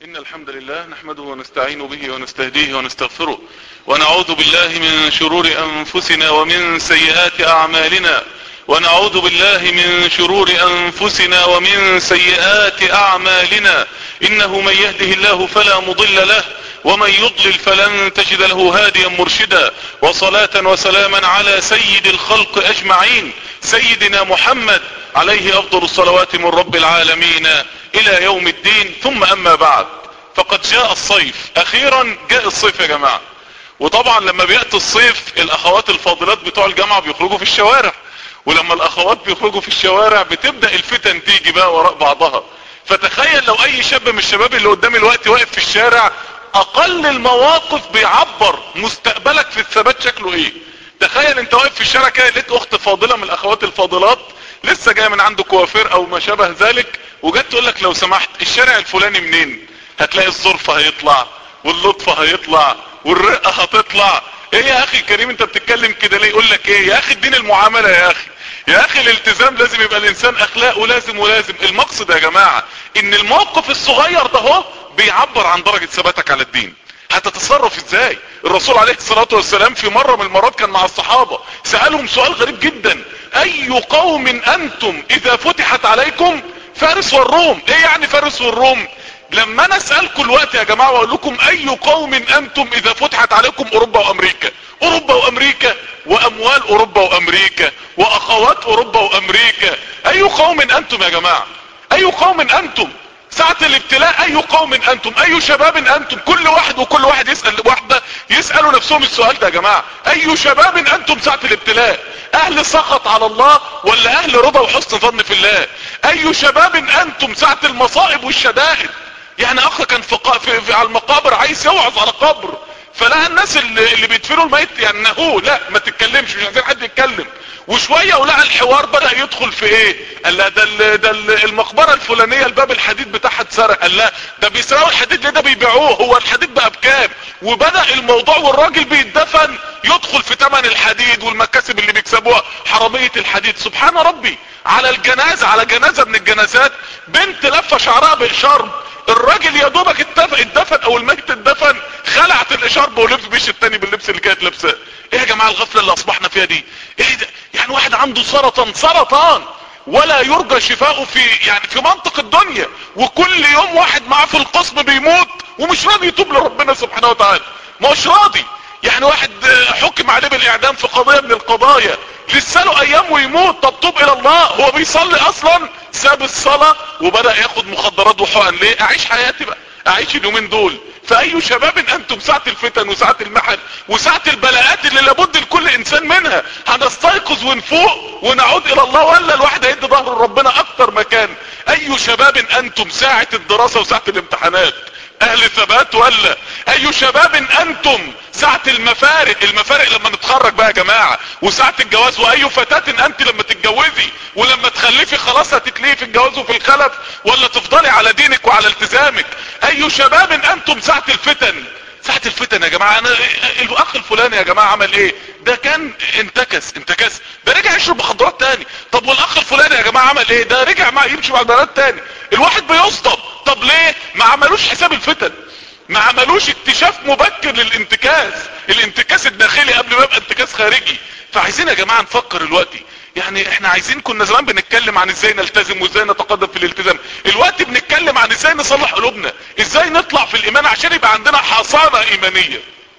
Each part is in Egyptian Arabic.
إن الحمد لله نحمده ونستعين به ونستهديه ونستغفره ونعوذ بالله من شرور أنفسنا ومن سيئات أعمالنا ونعوذ بالله من شرور أنفسنا ومن سيئات أعمالنا إنه من يهده الله فلا مضل له ومن يضلل فلن تجد له هاديا مرشدا وصلاة وسلاما على سيد الخلق أجمعين سيدنا محمد عليه أفضل الصلوات من رب العالمين إلى يوم الدين ثم أما بعد فقد جاء الصيف أخيرا جاء الصيف يا جماعة وطبعا لما بيأتي الصيف الأخوات الفاضلات بتوع الجامعة بيخرجوا في الشوارع ولما الأخوات بيخرجوا في الشوارع بتبدأ الفتن تيجي بقى وراء بعضها فتخيل لو أي شاب من الشباب اللي قدامي الوقت واقف في الشارع اقل المواقف بيعبر مستقبلك في الثبات شكله ايه تخيل انت واقف في الشارع كده لقيت اخت فاضلة من الاخوات الفاضلات لسه جاية من عنده كوافير او ما شابه ذلك وجت تقول لك لو سمحت الشارع الفلاني منين هتلاقي الظرف هيطلع واللطف هيطلع والرقة هتطلع ايه يا اخي الكريم انت بتتكلم كده ليه يقول لك ايه يا اخي الدين المعاملة يا اخي يا اخي الالتزام لازم يبقى الانسان اخلاق ولازم ولازم المقصد يا جماعة ان الموقف الصغير ده هو بيعبر عن درجة ثباتك على الدين هتتصرف ازاي الرسول عليه الصلاة والسلام في مرة من المرات كان مع الصحابة سألهم سؤال غريب جدا اي قوم انتم اذا فتحت عليكم فارس والروم ايه يعني فارس والروم لما انا اسألكم الوقت يا جماعة واقول لكم اي قوم انتم اذا فتحت عليكم اوروبا وامريكا اوروبا وامريكا واموال اوروبا وامريكا واخوات اوروبا وامريكا اي قوم انتم يا جماعة اي قوم انتم ساعة الابتلاء اي قوم انتم اي شباب انتم كل واحد وكل واحد يسأل واحدة يسألوا نفسهم السؤال ده يا جماعة اي شباب انتم ساعة الابتلاء اهل سخط على الله ولا اهل رضا وحسن ظن في الله اي شباب انتم ساعة المصائب والشدائد يعني اخ كان في, في, في على المقابر عايز يوعظ على قبر فلقى الناس اللي, اللي بيدفنوا الميت يعني نهوه لا ما تتكلمش مش عايزين حد يتكلم وشوية ولقى الحوار بدأ يدخل في ايه قال لا ده, ال ده ال المقبرة الفلانية الباب الحديد بتاعها اتسرق قال لا ده بيسرقوا الحديد ليه ده بيبيعوه هو الحديد بقى بكام وبدأ الموضوع والراجل بيتدفن يدخل في تمن الحديد والمكاسب اللي بيكسبوها حرامية الحديد سبحان ربي على الجنازة على جنازة من الجنازات بنت لفة شعرها بإشارب الراجل يا دوبك اتدفن او الميت اتدفن خلعت الاشارب ولبس بيش التاني باللبس اللي كانت لابساه ايه يا جماعة الغفلة اللي اصبحنا فيها دي ايه ده يعني واحد عنده سرطان سرطان ولا يرجى شفاؤه في يعني في منطق الدنيا وكل يوم واحد معاه في القسم بيموت ومش راضي يتوب لربنا سبحانه وتعالى مش راضي يعني واحد حكم عليه بالاعدام في قضية من القضايا لسه له ايام ويموت طب توب الى الله هو بيصلي اصلا ساب الصلاة وبدأ ياخد مخدرات وحقن ليه اعيش حياتي بقى اعيش اليومين دول فاي شباب انتم ساعة الفتن وساعة المحن وساعة البلاءات اللي لابد لكل انسان منها هنستيقظ ونفوق ونعود الى الله ولا الواحد هيدي ظهر ربنا اكتر مكان اي شباب انتم ساعة الدراسة وساعة الامتحانات اهل ثبات ولا اي شباب انتم ساعة المفارق المفارق لما نتخرج بقى يا جماعة وساعة الجواز واي فتاة انت لما تتجوزي ولما تخلفي خلاص هتتليه في الجواز وفي الخلف ولا تفضلي على دينك وعلى التزامك اي شباب انتم ساعة الفتن ساعة الفتن يا جماعة انا الاخ الفلاني يا جماعة عمل ايه ده كان انتكس انتكس ده رجع يشرب مخدرات تاني طب والاخ الفلاني يا جماعة عمل ايه ده رجع مع يمشي مع البنات تاني الواحد بيصطب طب ليه ما عملوش حساب الفتن ما عملوش اكتشاف مبكر للانتكاس الانتكاس الداخلي قبل ما يبقى انتكاس خارجي فعايزين يا جماعة نفكر الوقتي يعني احنا عايزين كنا زمان بنتكلم عن ازاي نلتزم وازاي نتقدم في الالتزام الوقت بنتكلم عن ازاي نصلح قلوبنا ازاي نطلع في الايمان عشان يبقى عندنا حصانة ايمانية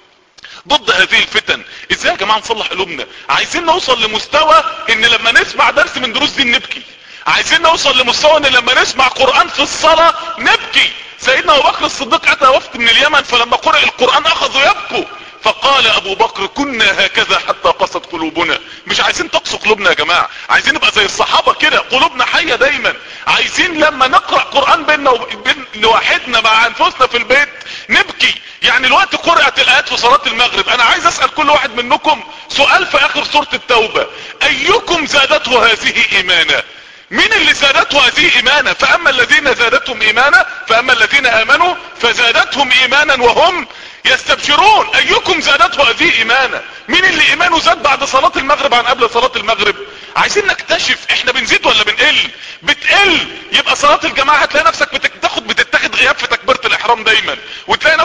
ضد هذه الفتن ازاي يا جماعة نصلح قلوبنا عايزين نوصل لمستوى ان لما نسمع درس من دروس دين نبكي عايزين نوصل لمستوى ان لما نسمع قرآن في الصلاة نبكي سيدنا ابو بكر الصديق اتى وفد من اليمن فلما قرأ القرآن اخذوا يبكوا فقال ابو بكر كنا هكذا حتى قست قلوبنا مش عايزين تقسو قلوبنا يا جماعة عايزين نبقى زي الصحابة كده قلوبنا حية دايما عايزين لما نقرأ قرآن بيننا وبين لوحدنا مع انفسنا في البيت نبكي يعني الوقت قرأت الايات في صلاة المغرب انا عايز اسأل كل واحد منكم سؤال في اخر سورة التوبة ايكم زادته هذه ايمانا مين اللي زادته هذه ايمانا فاما الذين زادتهم ايمانا فاما الذين امنوا فزادتهم ايمانا وهم يستبشرون ايكم زادته هذه ايمانا مين اللي ايمانه زاد بعد صلاة المغرب عن قبل صلاة المغرب عايزين نكتشف احنا بنزيد ولا بنقل بتقل يبقى صلاة الجماعة هتلاقي نفسك بتاخد بتتاخد غياب في تكبيرة الاحرام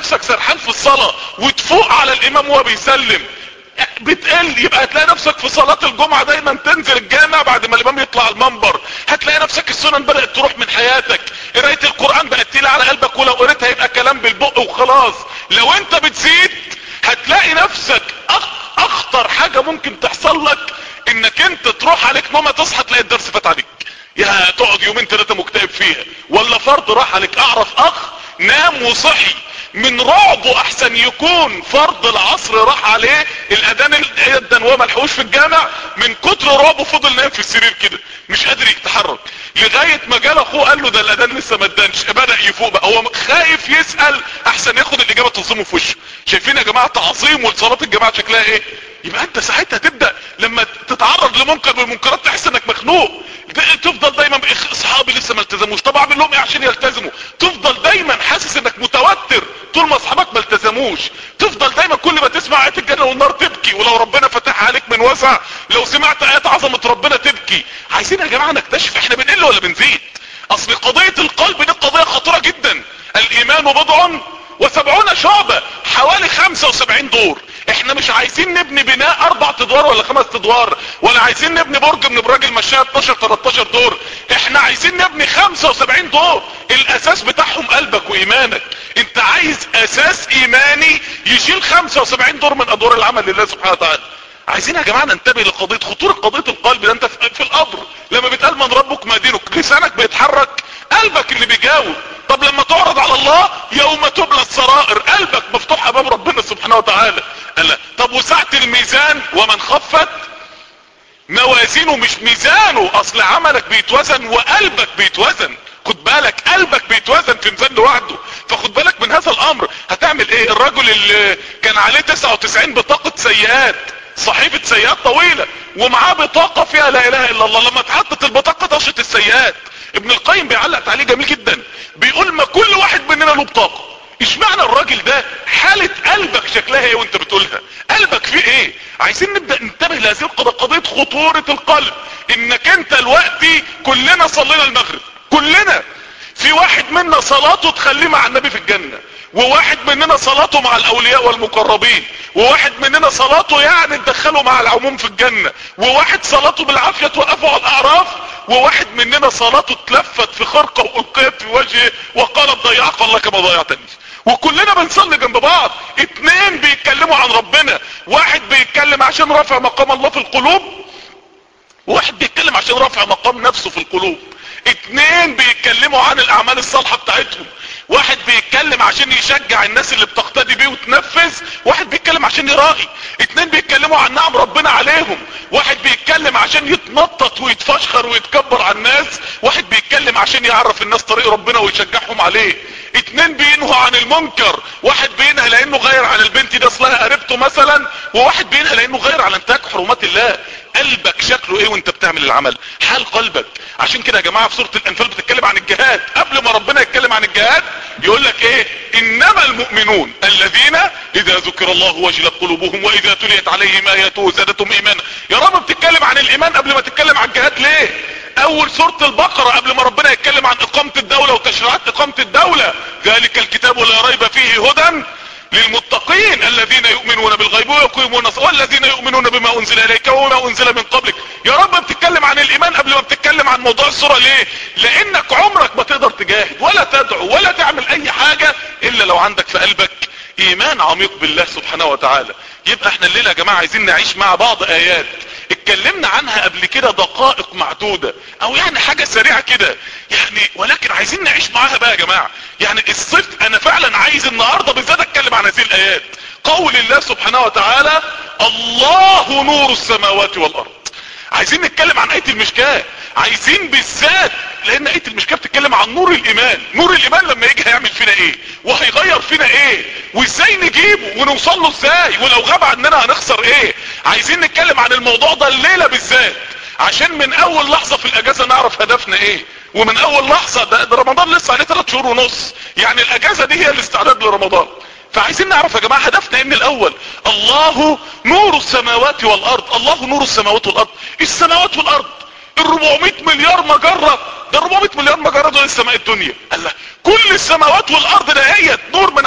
نفسك سرحان في الصلاة وتفوق على الامام وهو بيسلم بتقل يبقى هتلاقي نفسك في صلاة الجمعة دايما تنزل الجامع بعد ما الامام يطلع المنبر هتلاقي نفسك السنن بدأت تروح من حياتك قراية القرآن بقت تقيلة على قلبك ولو قريتها يبقى كلام بالبق وخلاص لو انت بتزيد هتلاقي نفسك اخطر حاجة ممكن تحصل لك انك انت تروح عليك نومة تصحى تلاقي الدرس فات عليك يا تقعد يومين ثلاثة مكتئب فيها ولا فرض راح عليك اعرف اخ نام وصحي من رعبه احسن يكون فرض العصر راح عليه الاذان يدا وهو ملحوش في الجامع من كتر رعبه فضل نايم في السرير كده مش قادر يتحرك لغاية ما جال اخوه قال له ده الاذان لسه ما ادانش بدأ يفوق بقى هو خايف يسأل احسن ياخد الاجابة تصمه في وشه شايفين يا جماعة تعظيم وصلاة الجماعة شكلها ايه يبقى انت ساعتها تبدأ لما تتعرض لمنكر من المنكرات تحس انك مخنوق تفضل دايما اصحابي لسه ما التزموش طب اعمل لهم ايه عشان يلتزموا تفضل دايما حاسس انك متوتر طول ما اصحابك ما التزموش تفضل دايما كل ما تسمع ايات الجنه والنار تبكي ولو ربنا فتح عليك من وسع لو سمعت ايات عظمه ربنا تبكي عايزين يا جماعه نكتشف احنا بنقل ولا بنزيد اصل قضيه القلب دي قضيه خطيره جدا الايمان بضع وسبعون شعبة حوالي خمسة وسبعين دور احنا مش عايزين نبني بناء اربع ادوار ولا خمس ادوار ولا عايزين نبني برج من ابراج المشاة 12 13 دور احنا عايزين نبني خمسة وسبعين دور الاساس بتاعهم قلبك وايمانك انت عايز اساس ايماني يشيل خمسة وسبعين دور من ادوار العمل لله سبحانه وتعالى عايزين يا جماعة ننتبه لقضية خطورة قضية القلب ده انت في القبر لما بيتقال من ربك ما دينك لسانك بيتحرك قلبك اللي بيجاوب طب لما تعرض على الله يوم تبلى السرائر قلبك مفتوح امام ربنا سبحانه وتعالى قال طب وسعة الميزان ومن خفت موازينه مش ميزانه اصل عملك بيتوزن وقلبك بيتوزن خد بالك قلبك بيتوزن في ميزان لوحده فخد بالك من هذا الامر هتعمل ايه الرجل اللي كان عليه 99 بطاقة سيئات صحيفة سيئات طويلة ومعاه بطاقة فيها لا اله الا الله لما اتحطت البطاقة طشت السيئات ابن القيم بيعلق تعليق جميل جدا بيقول ما كل واحد مننا له بطاقة اشمعنى الراجل ده حالة قلبك شكلها ايه وانت بتقولها قلبك فيه ايه عايزين نبدأ ننتبه لهذه القضية قضية خطورة القلب انك انت الوقت كلنا صلينا المغرب كلنا في واحد منا صلاته تخليه مع النبي في الجنة وواحد مننا صلاته مع الاولياء والمقربين وواحد مننا صلاته يعني تدخله مع العموم في الجنة وواحد صلاته بالعافية توقفه على الاعراف وواحد مننا صلاته اتلفت في خرقة والقيت في وجهه وقالت ضيعك الله كما ضيعتني وكلنا بنصلي جنب بعض اتنين بيتكلموا عن ربنا واحد بيتكلم عشان رفع مقام الله في القلوب واحد بيتكلم عشان رفع مقام نفسه في القلوب اتنين بيتكلموا عن الاعمال الصالحة بتاعتهم واحد بيتكلم عشان يشجع الناس اللي بتقتدي بيه وتنفذ واحد بيتكلم عشان يراقي اتنين بيتكلموا عن نعم ربنا عليهم واحد بيتكلم عشان يتنطط ويتفشخر ويتكبر على الناس واحد بيتكلم عشان يعرف الناس طريق ربنا ويشجعهم عليه اتنين بينهوا عن المنكر واحد بينهى لانه غير عن البنت دي اصلها قريبته مثلا وواحد بينهى لانه غير عن انتهاك حرمات الله قلبك شكله ايه وانت بتعمل العمل حال قلبك عشان كده يا جماعة في سورة الانفال بتتكلم عن الجهاد قبل ما ربنا يتكلم عن الجهاد يقول لك ايه انما المؤمنون الذين اذا ذكر الله وجلت قلوبهم واذا تليت عليهم اياته زادتهم ايمانا يا رب بتتكلم عن الايمان قبل ما تتكلم عن الجهاد ليه اول سورة البقرة قبل ما ربنا يتكلم عن اقامة الدولة وتشريعات اقامة الدولة ذلك الكتاب لا ريب فيه هدى للمتقين الذين يؤمنون بالغيب ويقيمون والذين يؤمنون بما انزل اليك وما انزل من قبلك يا رب بتتكلم عن الايمان قبل ما بتتكلم عن موضوع الصورة ليه لانك عمرك ما تقدر تجاهد ولا تدعو ولا تعمل اي حاجة الا لو عندك في قلبك ايمان عميق بالله سبحانه وتعالى يبقى احنا الليلة يا جماعة عايزين نعيش مع بعض ايات اتكلمنا عنها قبل كده دقائق معدودة او يعني حاجة سريعة كده يعني ولكن عايزين نعيش معاها بقى يا جماعة يعني الصفت انا فعلا عايز النهاردة بالذات اتكلم عن هذه الايات قول الله سبحانه وتعالى الله نور السماوات والارض عايزين نتكلم عن اية المشكاة عايزين بالذات لان اية المشكاة بتتكلم عن نور الايمان نور الايمان لما يجي هيعمل فينا ايه وهيغير فينا ايه وازاي نجيبه ونوصل له ازاي ولو غاب عننا هنخسر ايه عايزين نتكلم عن الموضوع ده الليلة بالذات عشان من اول لحظة في الاجازة نعرف هدفنا ايه ومن اول لحظة ده, ده رمضان لسه عليه 3 شهور ونص يعني الاجازة دي هي الاستعداد لرمضان فعايزين نعرف يا جماعة هدفنا ايه من الاول الله نور السماوات والارض الله نور السماوات والارض السماوات والارض ال 400 مليار مجرة ده 400 مليار مجرة دول السماء الدنيا الله كل السماوات والارض ده هي نور من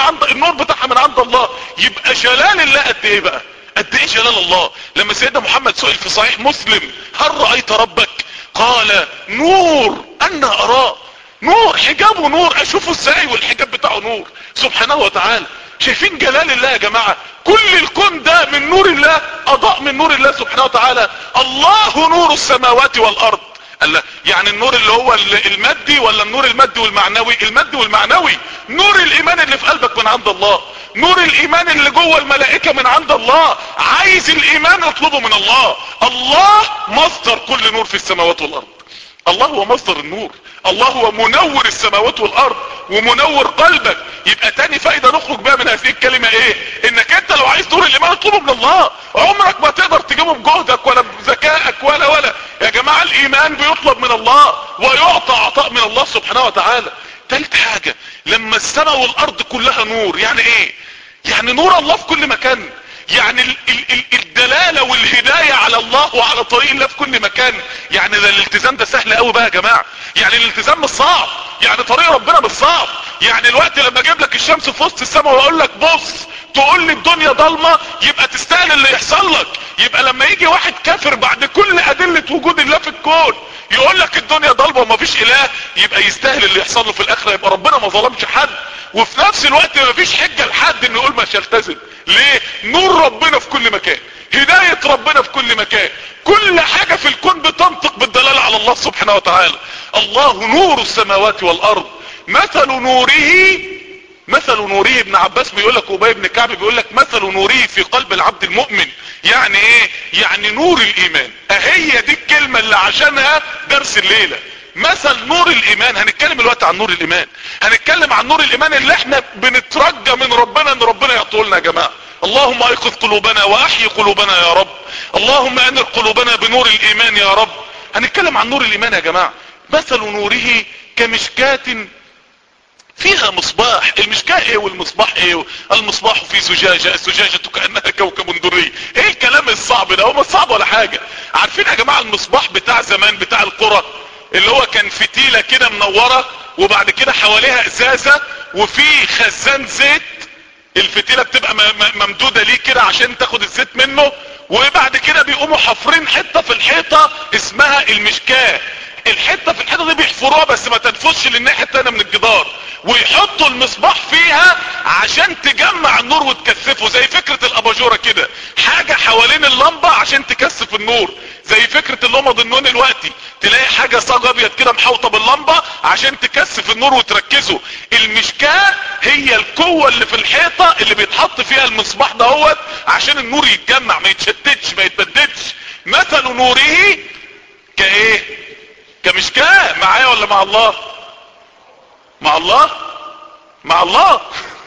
عند النور بتاعها من عند الله يبقى جلال الله قد ايه بقى قد ايه جلال الله لما سيدنا محمد سئل في صحيح مسلم هل رأيت ربك قال نور انا اراه نور حجابه نور اشوفه ازاي والحجاب بتاعه نور سبحانه وتعالى شايفين جلال الله يا جماعة كل الكون ده من نور الله اضاء من نور الله سبحانه وتعالى الله نور السماوات والارض قال يعني النور اللي هو المادي ولا النور المادي والمعنوي المادي والمعنوي نور الايمان اللي في قلبك من عند الله نور الايمان اللي جوه الملائكة من عند الله عايز الايمان اطلبه من الله الله مصدر كل نور في السماوات والارض الله هو مصدر النور الله هو منور السماوات والارض ومنور قلبك يبقى تاني فايدة نخرج بها من هذه الكلمة ايه انك انت لو عايز نور الايمان اطلبه من الله عمرك ما تقدر تجيبه بجهدك ولا بذكائك ولا ولا يا جماعة الايمان بيطلب من الله ويعطى عطاء من الله سبحانه وتعالى تالت حاجة لما السماء والارض كلها نور يعني ايه يعني نور الله في كل مكان يعني ال ال ال الدلالة والهداية على الله وعلى طريق الله في كل مكان يعني ده الالتزام ده سهل قوي بقى يا جماعة يعني الالتزام مش صعب يعني طريق ربنا مش صعب يعني الوقت لما اجيب لك الشمس في وسط السماء واقول لك بص تقول لي الدنيا ضلمة يبقى تستاهل اللي يحصل لك يبقى لما يجي واحد كافر بعد كل ادلة وجود الله في الكون يقول لك الدنيا ضلمة ومفيش اله يبقى يستاهل اللي يحصل له في الاخرة يبقى ربنا ما ظلمش حد وفي نفس الوقت مفيش حجة لحد انه يقول مش يلتزم ليه نور ربنا في كل مكان هداية ربنا في كل مكان كل حاجة في الكون بتنطق بالدلالة على الله سبحانه وتعالى الله نور السماوات والارض مثل نوره مثل نوره ابن عباس بيقول لك وباي ابن كعب بيقول لك مثل نوره في قلب العبد المؤمن يعني ايه يعني نور الايمان اهي دي الكلمة اللي عشانها درس الليلة مثل نور الايمان هنتكلم الوقت عن نور الايمان هنتكلم عن نور الايمان اللي احنا بنترجى من ربنا ان ربنا يعطولنا يا جماعة اللهم ايقظ قلوبنا واحيي قلوبنا يا رب اللهم انر قلوبنا بنور الايمان يا رب هنتكلم عن نور الايمان يا جماعة مثل نوره كمشكات فيها مصباح المشكاة ايه والمصباح ايه المصباح في زجاجة الزجاجة كأنها كوكب دري ايه الكلام الصعب ده هو مش صعب ولا حاجة عارفين يا جماعة المصباح بتاع زمان بتاع القرى اللي هو كان فتيلة كده منورة وبعد كده حواليها ازازة وفي خزان زيت الفتيلة بتبقى ممدودة ليه كده عشان تاخد الزيت منه وبعد كده بيقوموا حفرين حتة في الحيطة اسمها المشكاه الحتة في الحيطة دي بيحفروها بس ما تنفذش للناحية التانية من الجدار ويحطوا المصباح فيها عشان تجمع النور وتكثفه زي فكرة الاباجورة كده حاجة حوالين اللمبة عشان تكثف النور زي فكرة اللمض النون الوقتي تلاقي حاجة صاج ابيض كده محوطة باللمبة عشان تكثف النور وتركزه المشكاة هي القوة اللي في الحيطة اللي بيتحط فيها المصباح دهوت عشان النور يتجمع ما يتشتتش ما يتبددش مثل نوره كايه كمشكاة معايا ولا مع الله مع الله مع الله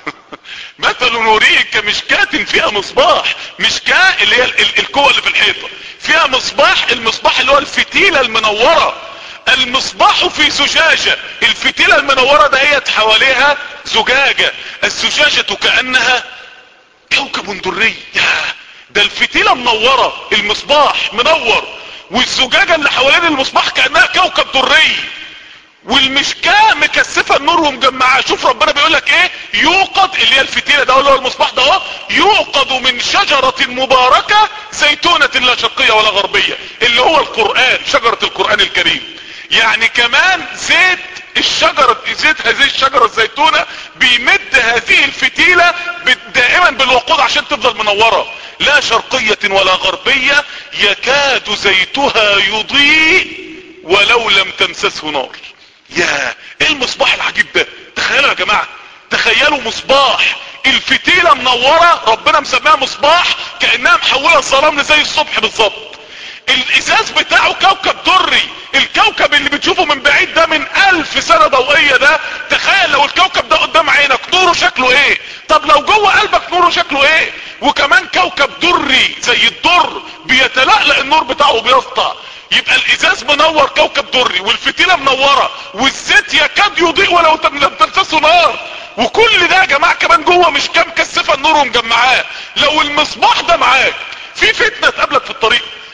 مثل نوره كمشكاة فيها مصباح مشكاة اللي هي القوة اللي في الحيطة فيها مصباح المصباح اللي هو الفتيلة المنورة المصباح في زجاجة الفتيلة المنورة دهيت حواليها زجاجة الزجاجة كأنها كوكب دري ده الفتيلة منورة المصباح منور والزجاجة اللي حوالين المصباح كأنها كوكب دري والمشكاة مكثفة النور ومجمعة شوف ربنا بيقول لك ايه يوقد اللي هي الفتيلة ده اللي هو المصباح ده اهو يوقد من شجرة مباركة زيتونة لا شرقية ولا غربية اللي هو القرآن شجرة القرآن الكريم يعني كمان زيت الشجرة زيت هذه الشجرة الزيتونة بيمد هذه الفتيلة دائما بالوقود عشان تفضل منورة لا شرقية ولا غربية يكاد زيتها يضيء ولو لم تمسسه نار يا ايه المصباح العجيب ده تخيلوا يا جماعة تخيلوا مصباح الفتيلة منورة ربنا مسميها مصباح كأنها محولة الظلام زي الصبح بالظبط الازاز بتاعه كوكب دري الكوكب اللي بتشوفه من بعيد ده من الف سنة ضوئية ده تخيل لو الكوكب ده قدام عينك نوره شكله ايه طب لو جوه قلبك نوره شكله ايه وكمان كوكب دري زي الدر بيتلألأ النور بتاعه بيسطع يبقى الازاز منور كوكب دري والفتيلة منورة والزيت يكاد يضيء ولو لم تمسسه نار وكل ده يا جماعة كمان جوه مش كام كثفة النور ومجمعاه لو المصباح ده معاك في فتنة تقابلك في الطريق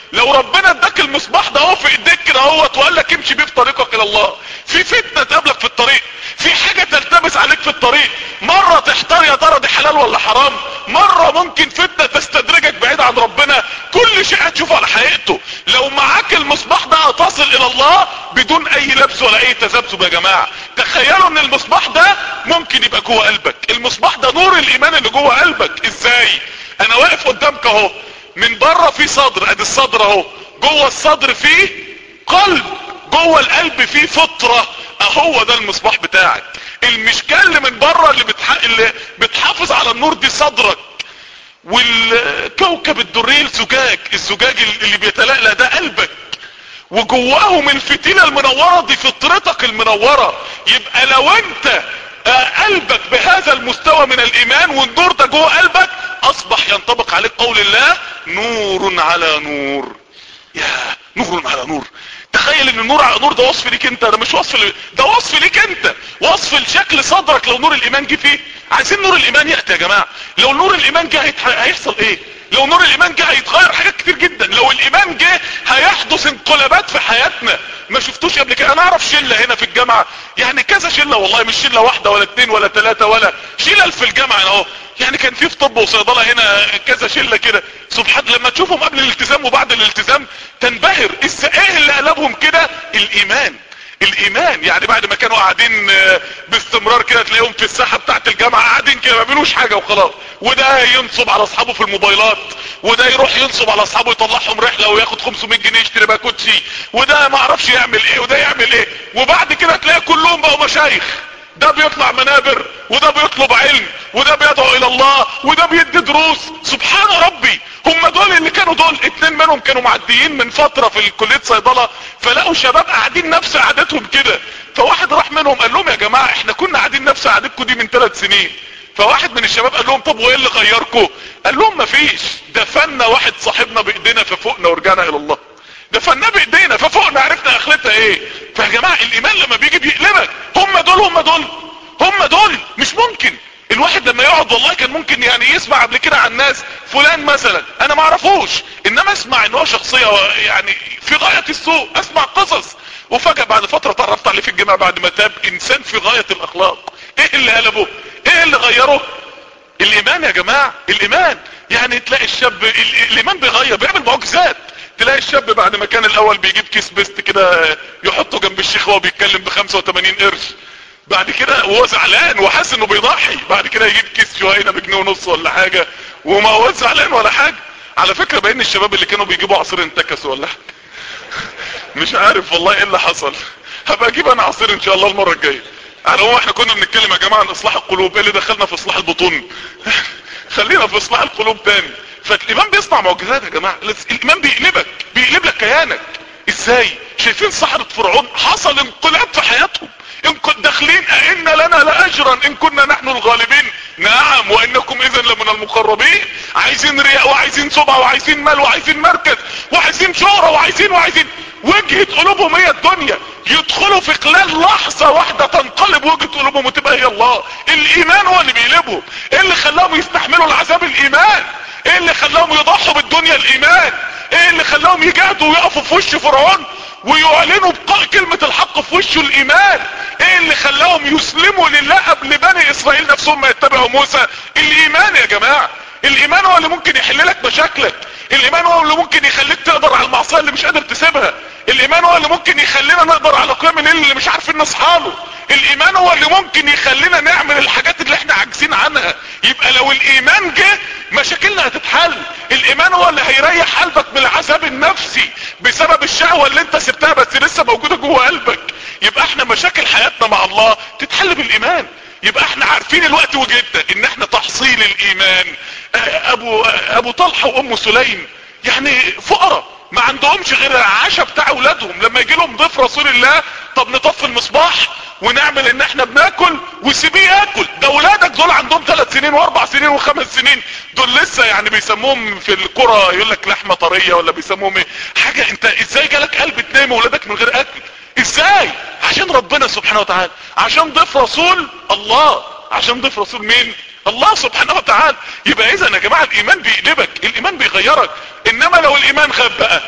لو ربنا اداك المصباح ده اهو في ايديك كده اهوت وقال لك امشي بيه في طريقك الى الله في فتنه تقابلك في الطريق في حاجه تلتبس عليك في الطريق مره تحتار يا ترى دي حلال ولا حرام مره ممكن فتنه تستدرجك بعيد عن ربنا كل شيء هتشوفه على حقيقته لو معاك المصباح ده هتصل الى الله بدون اي لبس ولا اي تذبذب يا جماعه تخيلوا ان المصباح ده ممكن يبقى جوه قلبك المصباح ده نور الايمان اللي جوه قلبك ازاي انا واقف قدامك اهو من بره في صدر ادي الصدر اهو جوه الصدر فيه قلب جوه القلب فيه فطرة اهو ده المصباح بتاعك المشكال اللي من بره اللي, بتح... اللي بتحافظ على النور دي صدرك والكوكب الدري الزجاج الزجاج اللي بيتلألأ ده قلبك وجواهم الفتيلة المنورة دي فطرتك المنورة يبقى لو انت قلبك بهذا المستوى من الايمان والنور ده جوه قلبك اصبح ينطبق عليك قول الله نور على نور يا نور على نور تخيل ان النور على نور ده وصف ليك انت ده مش وصف ل... ده وصف ليك انت وصف لشكل صدرك لو نور الايمان جه فيه عايزين نور الايمان ياتي يا جماعه لو نور الايمان جه هيتح... هيحصل ايه لو نور الايمان جه هيتغير حاجات كتير جدا لو الايمان جه هيحدث انقلابات في حياتنا ما شفتوش قبل كده انا اعرف شله هنا في الجامعه يعني كذا شله والله مش شله واحده ولا اتنين ولا تلاته ولا شلل في الجامعه اهو يعني كان في في طب وصيدله هنا كذا شله كده سبحان لما تشوفهم قبل الالتزام وبعد الالتزام تنبهر ايه اللي قلبهم كده الايمان الايمان يعني بعد ما كانوا قاعدين باستمرار كده تلاقيهم في الساحه بتاعت الجامعه قاعدين كده ما بيعملوش حاجه وخلاص وده ينصب على اصحابه في الموبايلات وده يروح ينصب على اصحابه يطلعهم رحله وياخد 500 جنيه يشتري بقى كوتشي وده ما اعرفش يعمل ايه وده يعمل ايه وبعد كده تلاقي كلهم بقوا مشايخ ده بيطلع منابر وده بيطلب علم وده بيدعو الى الله وده بيدي دروس سبحان ربي هم دول اللي كانوا دول اتنين منهم كانوا معديين من فترة في الكلية صيدلة فلقوا شباب قاعدين نفس قعدتهم كده فواحد راح منهم قال لهم يا جماعة احنا كنا قاعدين نفس قعدتكم دي من ثلاث سنين فواحد من الشباب قال لهم طب وايه اللي غيركم قال لهم مفيش دفنا واحد صاحبنا بايدينا ففوقنا ورجعنا الى الله دفناه بايدينا ففوقنا عرفنا اخرتها ايه فيا جماعة الايمان لما بيجي بيقلبك هم دول هم دول هم دول مش ممكن الواحد لما يقعد والله كان ممكن يعني يسمع قبل كده عن ناس فلان مثلا انا ما اعرفوش انما اسمع ان هو شخصية يعني في غاية السوء اسمع قصص وفجأة بعد فترة تعرفت عليه في الجامعة بعد ما تاب انسان في غاية الاخلاق ايه اللي قلبه ايه اللي غيره الايمان يا جماعة الايمان يعني تلاقي الشاب الايمان بيغير بيعمل معجزات تلاقي الشاب بعد ما كان الاول بيجيب كيس بيست كده يحطه جنب الشيخ وهو بيتكلم ب 85 قرش بعد كده وهو زعلان وحاسس انه بيضحي بعد كده يجيب كيس شوية بجنيه ونص ولا حاجة وما هو زعلان ولا حاجة على فكرة بين الشباب اللي كانوا بيجيبوا عصير انتكسوا ولا حاجة مش عارف والله ايه اللي حصل هبقى اجيب انا عصير ان شاء الله المرة الجاية على العموم احنا كنا بنتكلم يا جماعة عن اصلاح القلوب ايه اللي دخلنا في اصلاح البطون خلينا في اصلاح القلوب تاني فالايمان بيصنع معجزات يا جماعة الايمان بيقلبك بيقلب لك كيانك ازاي شايفين سحرة فرعون حصل انقلاب في حياتهم ان كنت داخلين ائن لنا لاجرا ان كنا نحن الغالبين نعم وانكم اذا لمن المقربين عايزين رياء وعايزين سمعة وعايزين مال وعايزين مركز وعايزين شهرة وعايزين وعايزين وجهة قلوبهم هي الدنيا يدخلوا في خلال لحظة واحدة تنقلب وجهة قلوبهم وتبقى هي الله الايمان هو اللي بيقلبهم ايه اللي خلاهم يستحملوا العذاب الايمان ايه اللي خلاهم يضحوا بالدنيا الايمان ايه اللي خلاهم يجاهدوا ويقفوا في وش فرعون ويعلنوا بقاء كلمة الحق في وشه الايمان ايه اللي خلاهم يسلموا لله قبل بني اسرائيل نفسهم ما يتبعوا موسى الايمان يا جماعة الايمان هو اللي ممكن يحل لك مشاكلك الايمان هو اللي ممكن يخليك تقدر على المعصية اللي مش قادر تسيبها الايمان هو اللي ممكن يخلينا نقدر على قيام الليل اللي مش عارفين نصحى له الايمان هو اللي ممكن يخلينا نعمل الحاجات اللي احنا عاجزين عنها يبقى لو الايمان جه مشاكلنا هتتحل الايمان هو اللي هيريح قلبك من العذاب النفسي بسبب الشهوة اللي انت سبتها بس لسه موجودة جوه قلبك يبقى احنا مشاكل حياتنا مع الله تتحل بالايمان يبقى احنا عارفين الوقت وجدنا ان احنا تحصيل الايمان ابو ابو طلحة وام سليم يعني فقراء ما عندهمش غير العشاء بتاع اولادهم لما يجي لهم ضيف رسول الله طب نطفي المصباح ونعمل ان احنا بناكل وسيبيه ياكل ده اولادك دول عندهم ثلاث سنين واربع سنين وخمس سنين دول لسه يعني بيسموهم في القرى يقول لك لحمه طريه ولا بيسموهم ايه حاجه انت ازاي جالك قلب تنام اولادك من غير اكل ازاي عشان ربنا سبحانه وتعالى عشان ضيف رسول الله عشان ضيف رسول مين الله سبحانه وتعالى يبقى اذا يا جماعة الايمان بيقلبك الايمان بيغيرك انما لو الايمان غاب بقى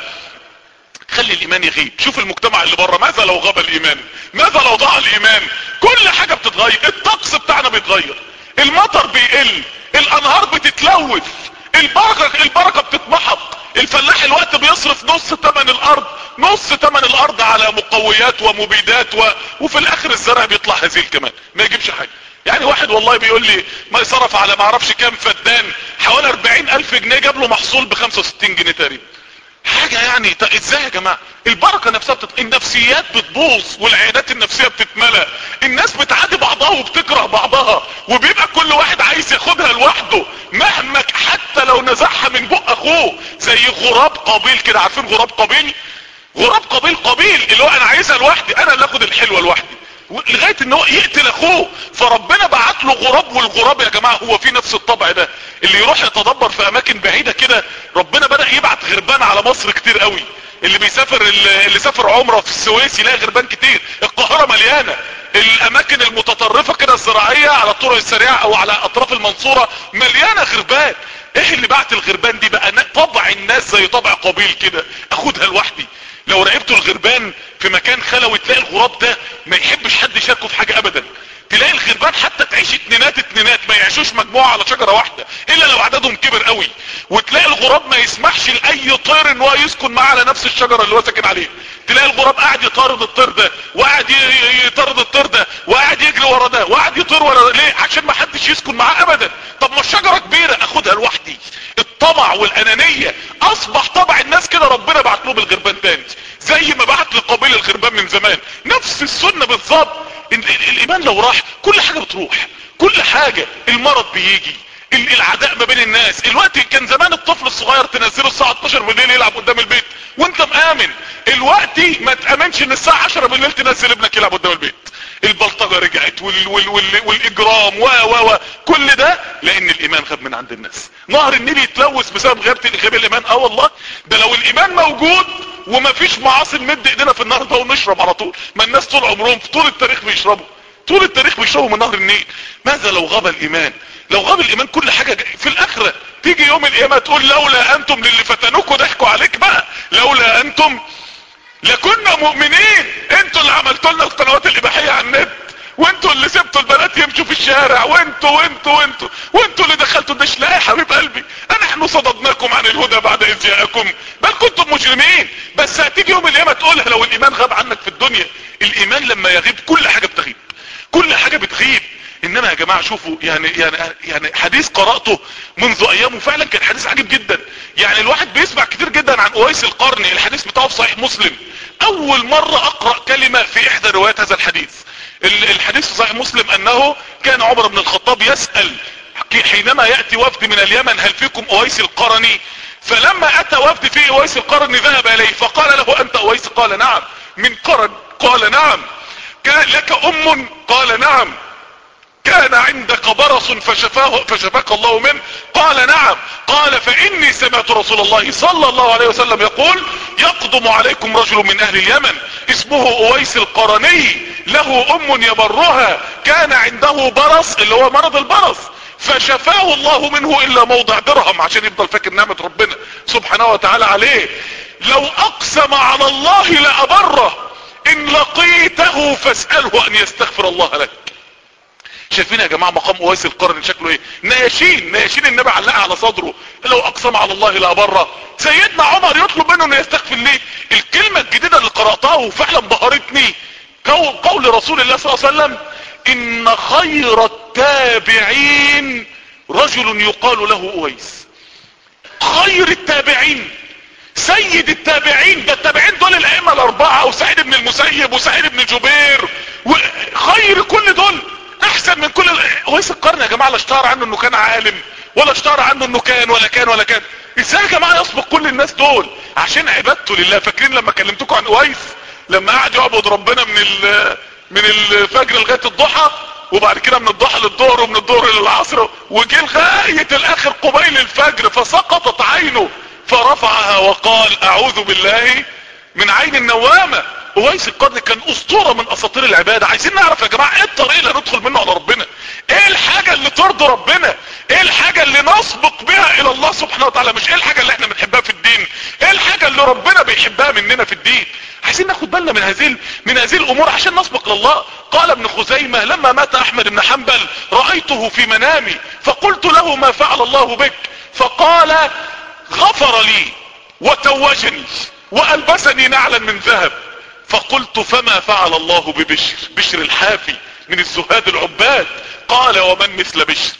خلي الايمان يغيب شوف المجتمع اللي بره ماذا لو غاب الايمان ماذا لو ضاع الايمان كل حاجة بتتغير الطقس بتاعنا بيتغير المطر بيقل الانهار بتتلوث البركة البركة بتتمحط الفلاح الوقت بيصرف نص تمن الارض نص تمن الارض على مقويات ومبيدات و... وفي الاخر الزرع بيطلع هزيل كمان ما يجيبش حاجة يعني واحد والله بيقول لي ما صرف على ما اعرفش كام فدان حوالي 40 الف جنيه جاب له محصول ب 65 جنيه تقريبا حاجة يعني ازاي يا جماعة البركة نفسها بتت... النفسيات بتبوظ والعيادات النفسية بتتملى الناس بتعادي بعضها وبتكره بعضها وبيبقى كل واحد عايز ياخدها لوحده مهما حتى لو نزعها من بق اخوه زي غراب قابيل كده عارفين غراب قابيل غراب قابيل قابيل اللي هو انا عايزها لوحدي انا اللي اخد الحلوة لوحدي لغاية ان هو يقتل اخوه فربنا بعت له غراب والغراب يا جماعة هو في نفس الطبع ده اللي يروح يتدبر في اماكن بعيدة كده ربنا بدأ يبعت غربان على مصر كتير قوي اللي بيسافر اللي سافر عمره في السويس يلاقي غربان كتير القاهرة مليانة الاماكن المتطرفة كده الزراعية على الطرق السريعة او على اطراف المنصورة مليانة غربان ايه اللي بعت الغربان دي بقى طبع الناس زي طبع قبيل كده اخدها لوحدي لو راقبتوا الغربان في مكان خلوي تلاقي الغراب ده ما يحبش حد يشاركه في حاجة ابدا تلاقي الغربان حتى تعيش اتنينات اتنينات ما يعيشوش مجموعة على شجرة واحدة الا لو عددهم كبر قوي وتلاقي الغراب ما يسمحش لاي طير ان هو يسكن معاه على نفس الشجرة اللي هو ساكن عليها تلاقي الغراب قاعد يطارد الطير ده وقاعد يطارد الطير ده وقاعد يجري ورا ده وقاعد يطير ورا ده ليه عشان ما حدش يسكن معاه ابدا طب ما الشجرة كبيرة اخدها لوحدي الطمع والانانية اصبح طبع الناس كده ربنا بعت لهم الغربان تاني زي ما بعت لقبيل الغربان من زمان نفس السنة بالظبط الايمان لو راح كل حاجة بتروح كل حاجة المرض بيجي العداء ما بين الناس الوقت كان زمان الطفل الصغير تنزله الساعة 12 بالليل يلعب قدام البيت وانت مآمن الوقت ما تأمنش ان الساعة 10 بالليل تنزل ابنك يلعب قدام البيت البلطجة رجعت وال وال وال والاجرام و و و كل ده لان الايمان غاب من عند الناس نهر النيل يتلوث بسبب غياب غياب الايمان اه والله ده لو الايمان موجود وما فيش معاصي نمد ايدينا في النهر ده ونشرب على طول ما الناس طول عمرهم في طول التاريخ بيشربوا طول التاريخ بيشربوا من نهر النيل ماذا لو غاب الايمان لو غاب الايمان كل حاجة في الاخرة تيجي يوم القيامة تقول لولا انتم للي فتنوكوا ضحكوا عليك بقى لولا انتم لكنا مؤمنين انتوا اللي عملتوا لنا القنوات الاباحية على النت وانتوا اللي سبتوا البنات يمشوا في الشارع وانتوا وانتوا وانتوا وانتوا اللي دخلتوا الدش لا يا حبيب قلبي نحن صددناكم عن الهدى بعد اذ جاءكم بل كنتم مجرمين بس هتيجي يوم القيامة تقولها لو الايمان غاب عنك في الدنيا الايمان لما يغيب كل حاجة بتغيب كل حاجة بتغيب انما يا جماعة شوفوا يعني يعني يعني حديث قرأته منذ ايام وفعلا كان حديث عجيب جدا يعني الواحد بيسمع كتير جدا عن اويس القرني الحديث بتاعه في صحيح مسلم اول مرة اقرأ كلمة في احدى روايات هذا الحديث الحديث في صحيح مسلم انه كان عمر بن الخطاب يسأل حينما يأتي وفد من اليمن هل فيكم اويس القرني فلما اتى وفد في اويس القرني ذهب اليه فقال له انت اويس قال نعم من قرن قال نعم كان لك ام قال نعم كان عندك برص فشفاه فشفاك الله منه قال نعم قال فاني سمعت رسول الله صلى الله عليه وسلم يقول يقدم عليكم رجل من اهل اليمن اسمه اويس القرني له ام يبرها كان عنده برص اللي هو مرض البرص فشفاه الله منه الا موضع درهم عشان يفضل فاكر نعمة ربنا سبحانه وتعالى عليه لو اقسم على الله لابره ان لقيته فاسأله ان يستغفر الله لك شايفين يا جماعة مقام اويس القرن شكله ايه ناشين ناشين النبي علقها على صدره لو اقسم على الله لا بره سيدنا عمر يطلب منه انه يستغفر ليه الكلمة الجديدة اللي قرأتها وفعلا بهرتني قول رسول الله صلى الله عليه وسلم ان خير التابعين رجل يقال له اويس خير التابعين سيد التابعين ده التابعين دول الائمة الاربعة وسعيد بن المسيب وسعيد بن جبير وخير كل دول احسن من كل اويس القرن يا جماعة لا اشتهر عنه انه كان عالم ولا اشتهر عنه انه كان ولا كان ولا كان ازاي يا جماعة يسبق كل الناس دول عشان عبادته لله فاكرين لما كلمتكم عن اويس لما قعد يعبد ربنا من من الفجر لغاية الضحى وبعد كده من الضحى للظهر ومن الظهر للعصر وجه لغاية الاخر قبيل الفجر فسقطت عينه فرفعها وقال اعوذ بالله من عين النوامة اويس القرن كان اسطورة من اساطير العبادة عايزين نعرف يا جماعة ايه الطريق اللي ندخل منه على ربنا ايه الحاجة اللي ترضي ربنا ايه الحاجة اللي نسبق بها الى الله سبحانه وتعالى مش ايه الحاجة اللي احنا بنحبها في الدين ايه الحاجة اللي ربنا بيحبها مننا في الدين عايزين ناخد بالنا من هذه من هذه الامور عشان نسبق لله قال ابن خزيمة لما مات احمد بن حنبل رأيته في منامي فقلت له ما فعل الله بك فقال غفر لي وتوجني والبسني نعلا من ذهب فقلت فما فعل الله ببشر بشر الحافي من الزهاد العباد قال ومن مثل بشر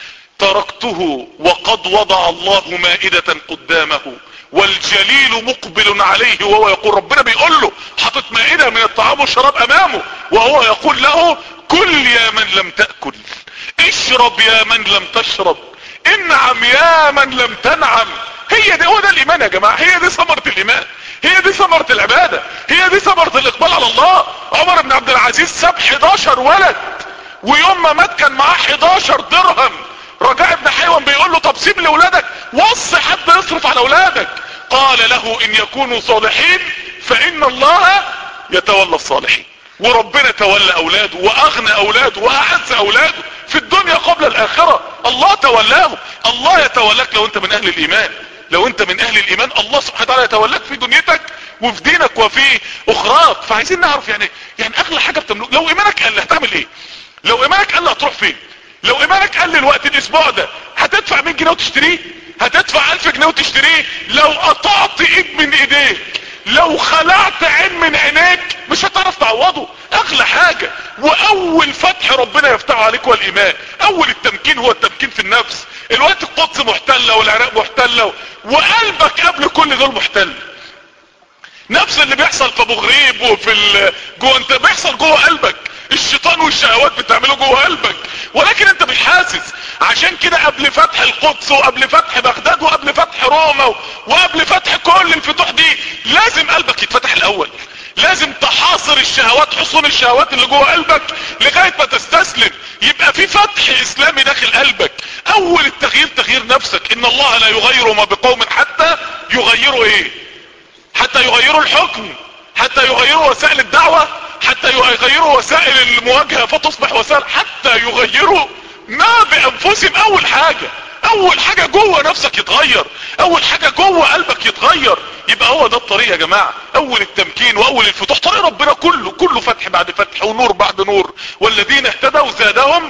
تركته وقد وضع الله مائدة قدامه والجليل مقبل عليه وهو يقول ربنا بيقول له حاطط مائدة من الطعام والشراب امامه وهو يقول له كل يا من لم تأكل اشرب يا من لم تشرب انعم يا من لم تنعم هي دي هو ده الايمان يا جماعة هي دي ثمرة الايمان هي دي ثمرة العبادة هي دي ثمرة الاقبال على الله عمر بن عبد العزيز ساب 11 ولد ويوم ما مات كان معاه 11 درهم رجاء ابن حيوان بيقول له طب سيب لاولادك وصي حد يصرف على اولادك قال له ان يكونوا صالحين فان الله يتولى الصالحين وربنا تولى اولاده واغنى اولاده واعز اولاده في الدنيا قبل الاخرة الله تولاهم الله يتولاك لو انت من اهل الايمان لو انت من اهل الايمان الله سبحانه وتعالى يتولاك في دنيتك وفي دينك وفي اخراك فعايزين نعرف يعني يعني اغلى حاجة بتملك لو ايمانك قل هتعمل ايه لو ايمانك قل هتروح فين لو ايمانك قل الوقت الاسبوع ده هتدفع 100 جنيه وتشتريه هتدفع 1000 جنيه وتشتريه لو قطعت ايد من ايديك لو خلعت عين من عينيك مش هتعرف تعوضه اغلى حاجة واول فتح ربنا يفتحه عليك هو الايمان اول التمكين هو التمكين في النفس الوقت القدس محتلة والعراق محتلة وقلبك قبل كل دول محتل نفس اللي بيحصل في ابو غريب وفي ال... جوه انت بيحصل جوه قلبك الشيطان والشهوات بتعمله جوه قلبك ولكن انت مش حاسس عشان كده قبل فتح القدس وقبل فتح بغداد وقبل فتح روما وقبل فتح كل الفتوح دي لازم قلبك يتفتح الاول لازم تحاصر الشهوات حصون الشهوات اللي جوه قلبك لغاية ما تستسلم يبقى في فتح اسلامي داخل قلبك اول التغيير تغيير نفسك ان الله لا يغير ما بقوم حتى يغيروا ايه حتى يغيروا الحكم حتى يغيروا وسائل الدعوة حتى يغيروا وسائل المواجهة فتصبح وسائل حتى يغيروا ما بانفسهم اول حاجة اول حاجة جوه نفسك يتغير اول حاجة جوه قلبك يتغير يبقى هو ده الطريق يا جماعة اول التمكين واول الفتوح طريق ربنا كله كله فتح بعد فتح ونور بعد نور والذين اهتدوا زادهم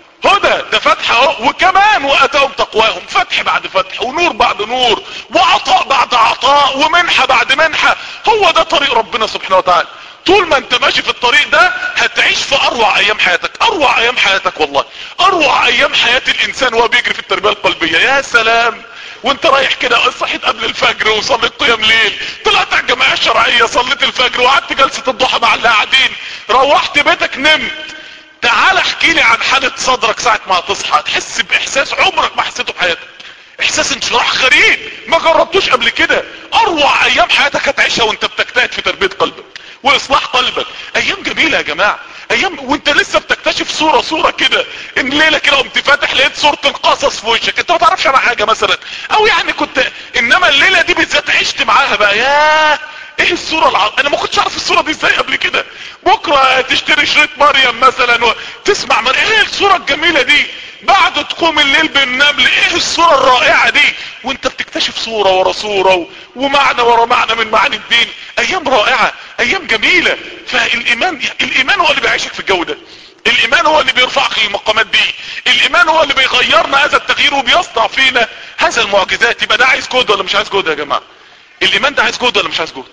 هدى ده فتح اهو وكمان واتاهم تقواهم فتح بعد فتح ونور بعد نور وعطاء بعد عطاء ومنحة بعد منحة هو ده طريق ربنا سبحانه وتعالى طول ما انت ماشي في الطريق ده هتعيش في اروع ايام حياتك اروع ايام حياتك والله اروع ايام حياة الانسان وهو بيجري في التربية القلبية يا سلام وانت رايح كده صحيت قبل الفجر وصليت قيام ليل طلعت على الجماعة الشرعية صليت الفجر وقعدت جلسة الضحى مع اللي قاعدين روحت بيتك نمت تعال احكي لي عن حالة صدرك ساعة ما هتصحى تحس باحساس عمرك ما حسيته في حياتك احساس انشراح غريب ما جربتوش قبل كده اروع ايام حياتك هتعيشها وانت بتجتهد في تربية قلبك واصلاح قلبك ايام جميلة يا جماعة ايام وانت لسه بتكتشف صورة صورة كده ان ليلة كده قمت فاتح لقيت صورة القصص في وشك انت ما تعرفش عنها حاجة مثلا او يعني كنت انما الليلة دي بالذات عشت معاها بقى ياه ايه الصورة الع... انا ما كنتش اعرف الصورة دي ازاي قبل كده بكرة تشتري شريط مريم مثلا وتسمع من ايه الصورة الجميلة دي بعد تقوم الليل بالنمل ايه الصورة الرائعة دي وانت بتكتشف صورة ورا صورة و... ومعنى ورا معنى من معاني الدين ايام رائعة ايام جميلة فالايمان الايمان هو اللي بيعيشك في الجو ده الايمان هو اللي بيرفعك للمقامات دي الايمان هو اللي بيغيرنا هذا التغيير وبيصنع فينا هذا المعجزات يبقى ده عايز جهد ولا مش عايز جهد يا جماعة الايمان ده عايز جهد ولا مش عايز جهد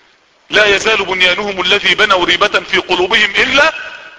لا يزال بنيانهم الذي بنوا ريبة في قلوبهم الا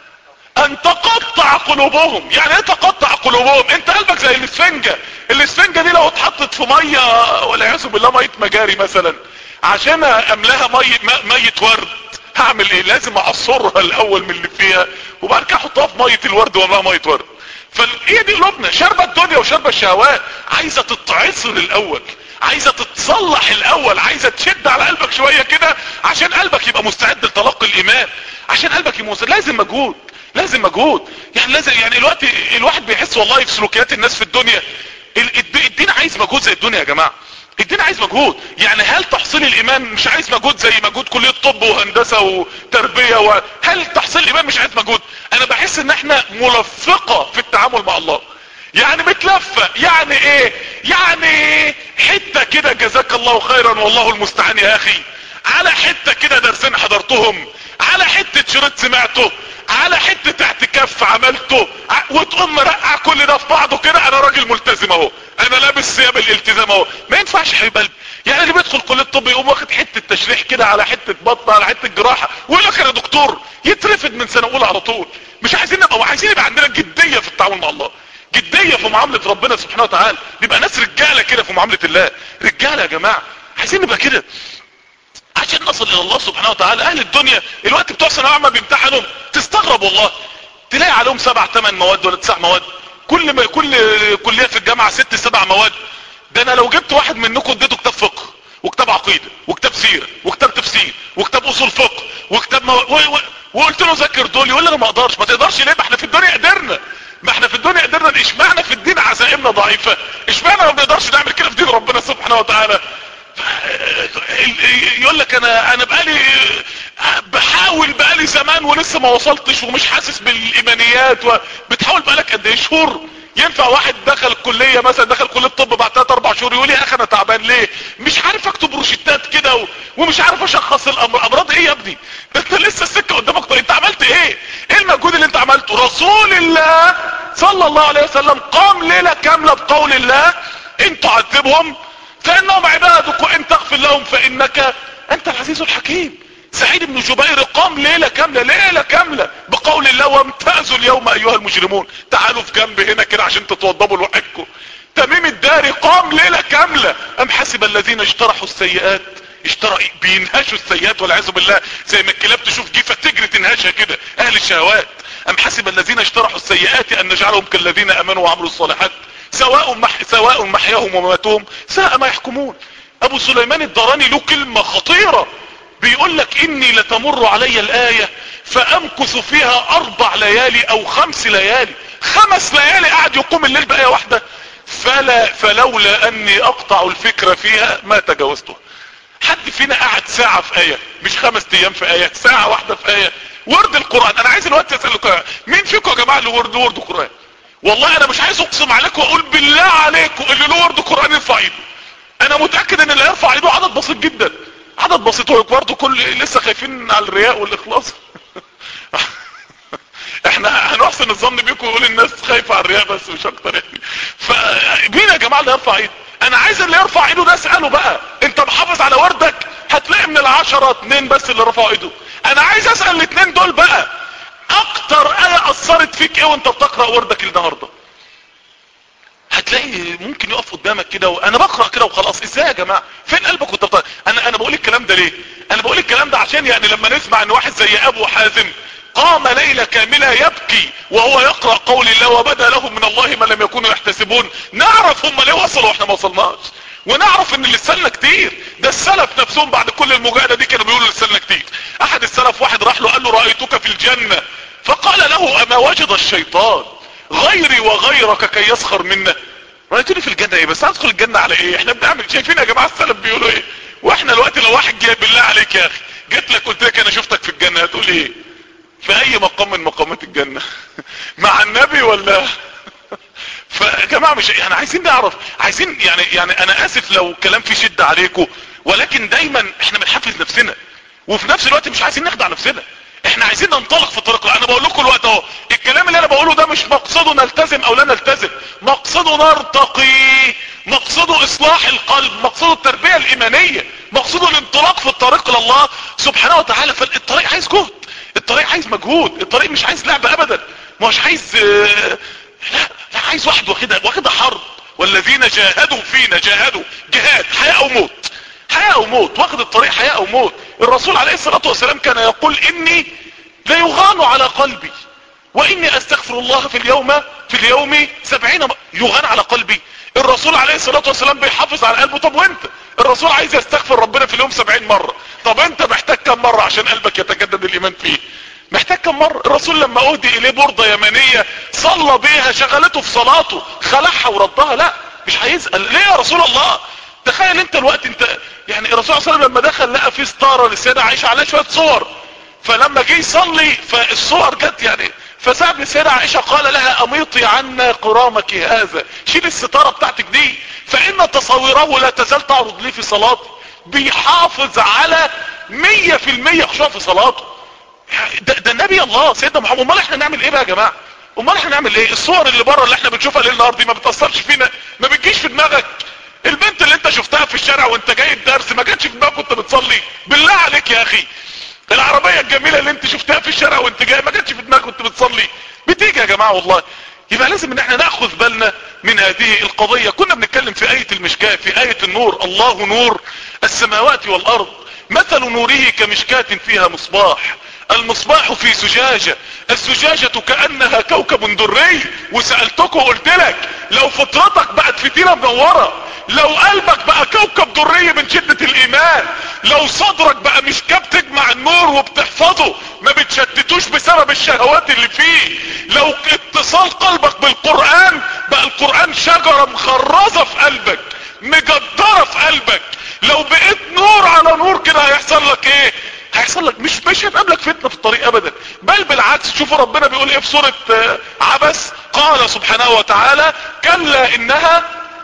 ان تقطع قلوبهم يعني ايه تقطع قلوبهم انت قلبك زي الاسفنجة الاسفنجة دي لو اتحطت في مية والعياذ بالله مية مجاري مثلا عشان املاها مية مية ورد هعمل ايه لازم اعصرها الاول من اللي فيها وبعد كده احطها في مية الورد واملاها مية ورد فهي دي قلوبنا شربة الدنيا وشربة الشهوات عايزة تتعصر الاول عايزة تتصلح الاول عايزة تشد على قلبك شوية كده عشان قلبك يبقى مستعد لتلقي الايمان عشان قلبك يبقى مستعد لازم مجهود لازم مجهود يعني لازم يعني الوقت الواحد بيحس والله في سلوكيات الناس في الدنيا الدين عايز مجهود زي الدنيا يا جماعة الدين عايز مجهود يعني هل تحصيل الايمان مش عايز مجهود زي مجهود كلية طب وهندسة وتربية و... هل تحصيل الايمان مش عايز مجهود انا بحس ان احنا ملفقة في التعامل مع الله يعني متلفة يعني ايه يعني حتة كده جزاك الله خيرا والله المستعان يا اخي على حتة كده درسين حضرتهم على حتة شريط سمعته على حتة اعتكاف عملته وتقوم مرقع كل ده في بعضه كده انا راجل ملتزم اهو انا لابس ثياب الالتزام اهو ما ينفعش يا حبيب قلبي يعني اللي بيدخل كليه الطب يقوم واخد حته تشريح كده على حته بطن على حته جراحه ويقول لك انا دكتور يترفد من سنه اولى على طول مش عايزين نبقى عايزين يبقى عندنا جديه في التعامل مع الله جديه في معامله ربنا سبحانه وتعالى نبقى ناس رجاله كده في معامله الله رجاله يا جماعه عايزين نبقى كده عشان نصل الى الله سبحانه وتعالى اهل الدنيا الوقت بتوع ثانويه عامه بيمتحنوا تستغرب والله تلاقي عليهم سبع ثمان مواد ولا تسع مواد كل ما كل كليه في الجامعه ست سبع مواد ده انا لو جبت واحد منكم اديته كتاب فقه وكتاب عقيده وكتاب سيره وكتاب تفسير وكتاب اصول فقه وكتاب مو... و... و... وقلت له ذاكر دول يقول لي انا ما اقدرش ما تقدرش ليه ما احنا في الدنيا قدرنا ما احنا في الدنيا قدرنا اشمعنى في الدين عزائمنا ضعيفه اشمعنى ما بنقدرش نعمل كده في دين ربنا سبحانه وتعالى يقول لك انا انا بقالي بحاول بقالي زمان ولسه ما وصلتش ومش حاسس بالايمانيات وبتحاول بقالك قد ايه شهور ينفع واحد دخل الكليه مثلا دخل كليه الطب بعد 3 4 شهور يقول لي يا اخي انا تعبان ليه مش عارف اكتب روشتات كده و... ومش عارف اشخص الامر امراض ايه يا ابني ده انت لسه السكه قدامك طيب انت عملت ايه ايه المجهود اللي انت عملته رسول الله صلى الله عليه وسلم قام ليله كامله بقول الله ان تعذبهم فانهم عبادك وان تغفر لهم فانك انت العزيز الحكيم سعيد بن جبير قام ليلة كاملة ليلة كاملة بقول الله وامتازوا اليوم ايها المجرمون تعالوا في جنب هنا كده عشان تتوضبوا لوحدكم تميم الداري قام ليلة كاملة ام حسب الذين اجترحوا السيئات اشترى بينهشوا السيئات والعياذ بالله زي ما الكلاب تشوف جيفة تجري تنهشها كده اهل الشهوات ام حسب الذين اجترحوا السيئات ان نجعلهم كالذين امنوا وعملوا الصالحات سواء مح سواء محياهم ومماتهم ساء ما يحكمون ابو سليمان الدراني له كلمة خطيرة بيقول لك اني لتمر علي الاية فامكث فيها اربع ليالي او خمس ليالي خمس ليالي قاعد يقوم الليل بآية واحدة فلا فلولا اني اقطع الفكرة فيها ما تجاوزتها حد فينا قاعد ساعة في آية مش خمس ايام في آية ساعة واحدة في آية ورد القرآن انا عايز الوقت اسألكم مين فيكم يا جماعة اللي ورد ورد قرآن والله انا مش عايز اقسم عليكم واقول بالله عليكم اللي له ورد قرآن يرفع ايده انا متأكد ان اللي يرفع ايده عدد بسيط جدا عدد بسيط برضه كل لسه خايفين على الرياء والاخلاص احنا هنحسن الظن بيكم ويقول الناس خايفة على الرياء بس مش اكتر يعني فمين يا جماعة اللي يرفع ايده انا عايز اللي يرفع ايده ده اسأله بقى انت محافظ على وردك هتلاقي من العشرة اتنين بس اللي رفعوا ايده انا عايز اسأل الاتنين دول بقى اكتر ايه اثرت فيك ايه وانت بتقرأ وردك النهاردة هتلاقي ممكن يقف قدامك كده وانا بقرا كده وخلاص ازاي يا جماعه فين قلبك وانت بتقرا انا انا بقول الكلام ده ليه انا بقول الكلام ده عشان يعني لما نسمع ان واحد زي ابو حازم قام ليلة كاملة يبكي وهو يقرأ قول الله وبدا لهم من الله ما لم يكونوا يحتسبون نعرف هم ليه وصلوا واحنا ما وصلناش ونعرف ان لساننا كتير ده السلف نفسهم بعد كل المجاهدة دي كانوا بيقولوا لساننا كتير احد السلف واحد راح له قال له رأيتك في الجنة فقال له اما وجد الشيطان غيري وغيرك كي يسخر منا رأيتني في الجنة ايه بس هدخل الجنة على ايه احنا بنعمل شايفين يا جماعة السلف بيقولوا ايه واحنا الوقت لو واحد جاي بالله عليك يا اخي جيت لك قلت لك انا شفتك في الجنة هتقول ايه في اي مقام من مقامات الجنة مع النبي ولا فيا جماعة مش يعني عايزين نعرف عايزين يعني يعني انا اسف لو كلام فيه شدة عليكم ولكن دايما احنا بنحفز نفسنا وفي نفس الوقت مش عايزين نخدع نفسنا احنا عايزين ننطلق في الطريق انا بقول لكم الوقت اهو الكلام اللي انا بقوله ده مش مقصده نلتزم او لا نلتزم مقصده نرتقي مقصده اصلاح القلب مقصده التربية الايمانية مقصده الانطلاق في الطريق لله سبحانه وتعالى فالطريق عايز جهد الطريق عايز مجهود الطريق مش عايز لعبة ابدا مش عايز لا لا عايز واحد واخدها واخدها حرب والذين جاهدوا فينا جاهدوا جهاد حياة او موت حياة او موت واخد الطريق حياة او موت الرسول عليه الصلاة والسلام كان يقول اني لا يغان على قلبي واني استغفر الله في اليوم في اليوم سبعين يغان على قلبي الرسول عليه الصلاة والسلام بيحافظ على قلبه طب وانت الرسول عايز يستغفر ربنا في اليوم سبعين مرة طب انت محتاج كم مرة عشان قلبك يتجدد الايمان فيه محتاج كم مرة الرسول لما اهدي اليه بردة يمنية صلى بيها شغلته في صلاته خلعها وردها لا مش هيسأل ليه يا رسول الله تخيل انت الوقت انت يعني الرسول صلى الله عليه وسلم لما دخل لقى في ستاره للسيده عائشه عليها شويه صور فلما جه يصلي فالصور جت يعني فسأل السيدة عائشة قال لها اميطي عنا قرامك هذا شيل الستارة بتاعتك دي فان تصويره لا تزال تعرض لي في صلاتي بيحافظ على مية في المية خشوع في صلاته ده, ده النبي الله سيدنا محمد امال احنا نعمل ايه بقى يا جماعة امال احنا نعمل ايه الصور اللي بره اللي احنا بنشوفها ليل نهار دي ما بتأثرش فينا ما بتجيش في دماغك البنت اللي انت شفتها في الشارع وانت جاي الدرس ما جاتش في دماغك وانت بتصلي بالله عليك يا اخي العربية الجميلة اللي انت شفتها في الشارع وانت جاي ما جاتش في دماغك وانت بتصلي بتيجي يا جماعة والله يبقى لازم ان احنا ناخذ بالنا من هذه القضية كنا بنتكلم في آية المشكاة في آية النور الله نور السماوات والارض مثل نوره كمشكاة فيها مصباح المصباح في زجاجة الزجاجة كأنها كوكب دري وسألتك وقلت لك لو فطرتك بقت فتيلة منورة لو قلبك بقى كوكب دري من شدة الايمان لو صدرك بقى مش بتجمع النور وبتحفظه ما بتشتتوش بسبب الشهوات اللي فيه لو اتصال قلبك بالقرآن بقى القرآن شجرة مخرزة في قلبك مجدرة في قلبك لو بقيت نور على نور كده هيحصل لك ايه هيحصل لك مش مش هتقابلك فتنة في الطريق ابدا بل بالعكس شوفوا ربنا بيقول ايه في سورة عبس قال سبحانه وتعالى كلا انها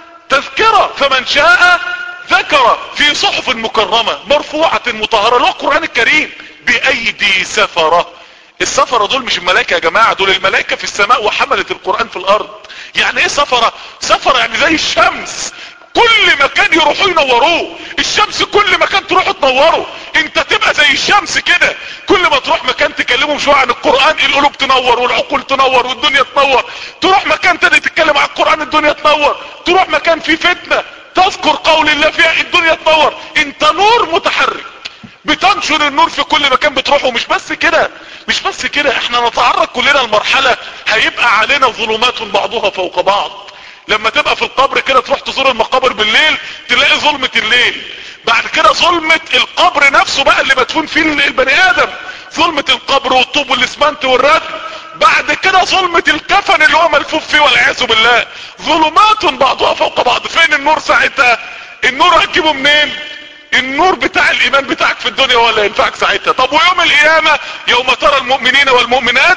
تذكرة فمن شاء ذكر في صحف مكرمة مرفوعة مطهرة اللي هو القرآن الكريم بأيدي سفرة السفرة دول مش الملائكة يا جماعة دول الملائكة في السماء وحملت القرآن في الارض يعني ايه سفرة سفرة يعني زي الشمس كل مكان يروحوا ينوروه الشمس كل مكان تروحوا تنوروا انت تبقى زي الشمس كده كل ما تروح مكان تكلمهم شوية عن القرآن القلوب تنور والعقول تنور والدنيا تنور تروح مكان تاني تتكلم عن القرآن الدنيا تنور تروح مكان فيه فتنة تذكر قول الله فيها الدنيا تنور انت نور متحرك بتنشر النور في كل مكان بتروحه ومش بس كده مش بس كده احنا نتعرض كلنا لمرحلة هيبقى علينا ظلمات بعضها فوق بعض لما تبقى في القبر كده تروح تزور المقابر بالليل تلاقي ظلمة الليل بعد كده ظلمة القبر نفسه بقى اللي مدفون فيه البني ادم ظلمة القبر والطوب والاسمنت والردم بعد كده ظلمة الكفن اللي هو ملفوف فيه والعياذ بالله ظلمات بعضها فوق بعض فين النور ساعتها النور هتجيبه منين النور بتاع الايمان بتاعك في الدنيا ولا ينفعك ساعتها طب ويوم القيامة يوم ترى المؤمنين والمؤمنات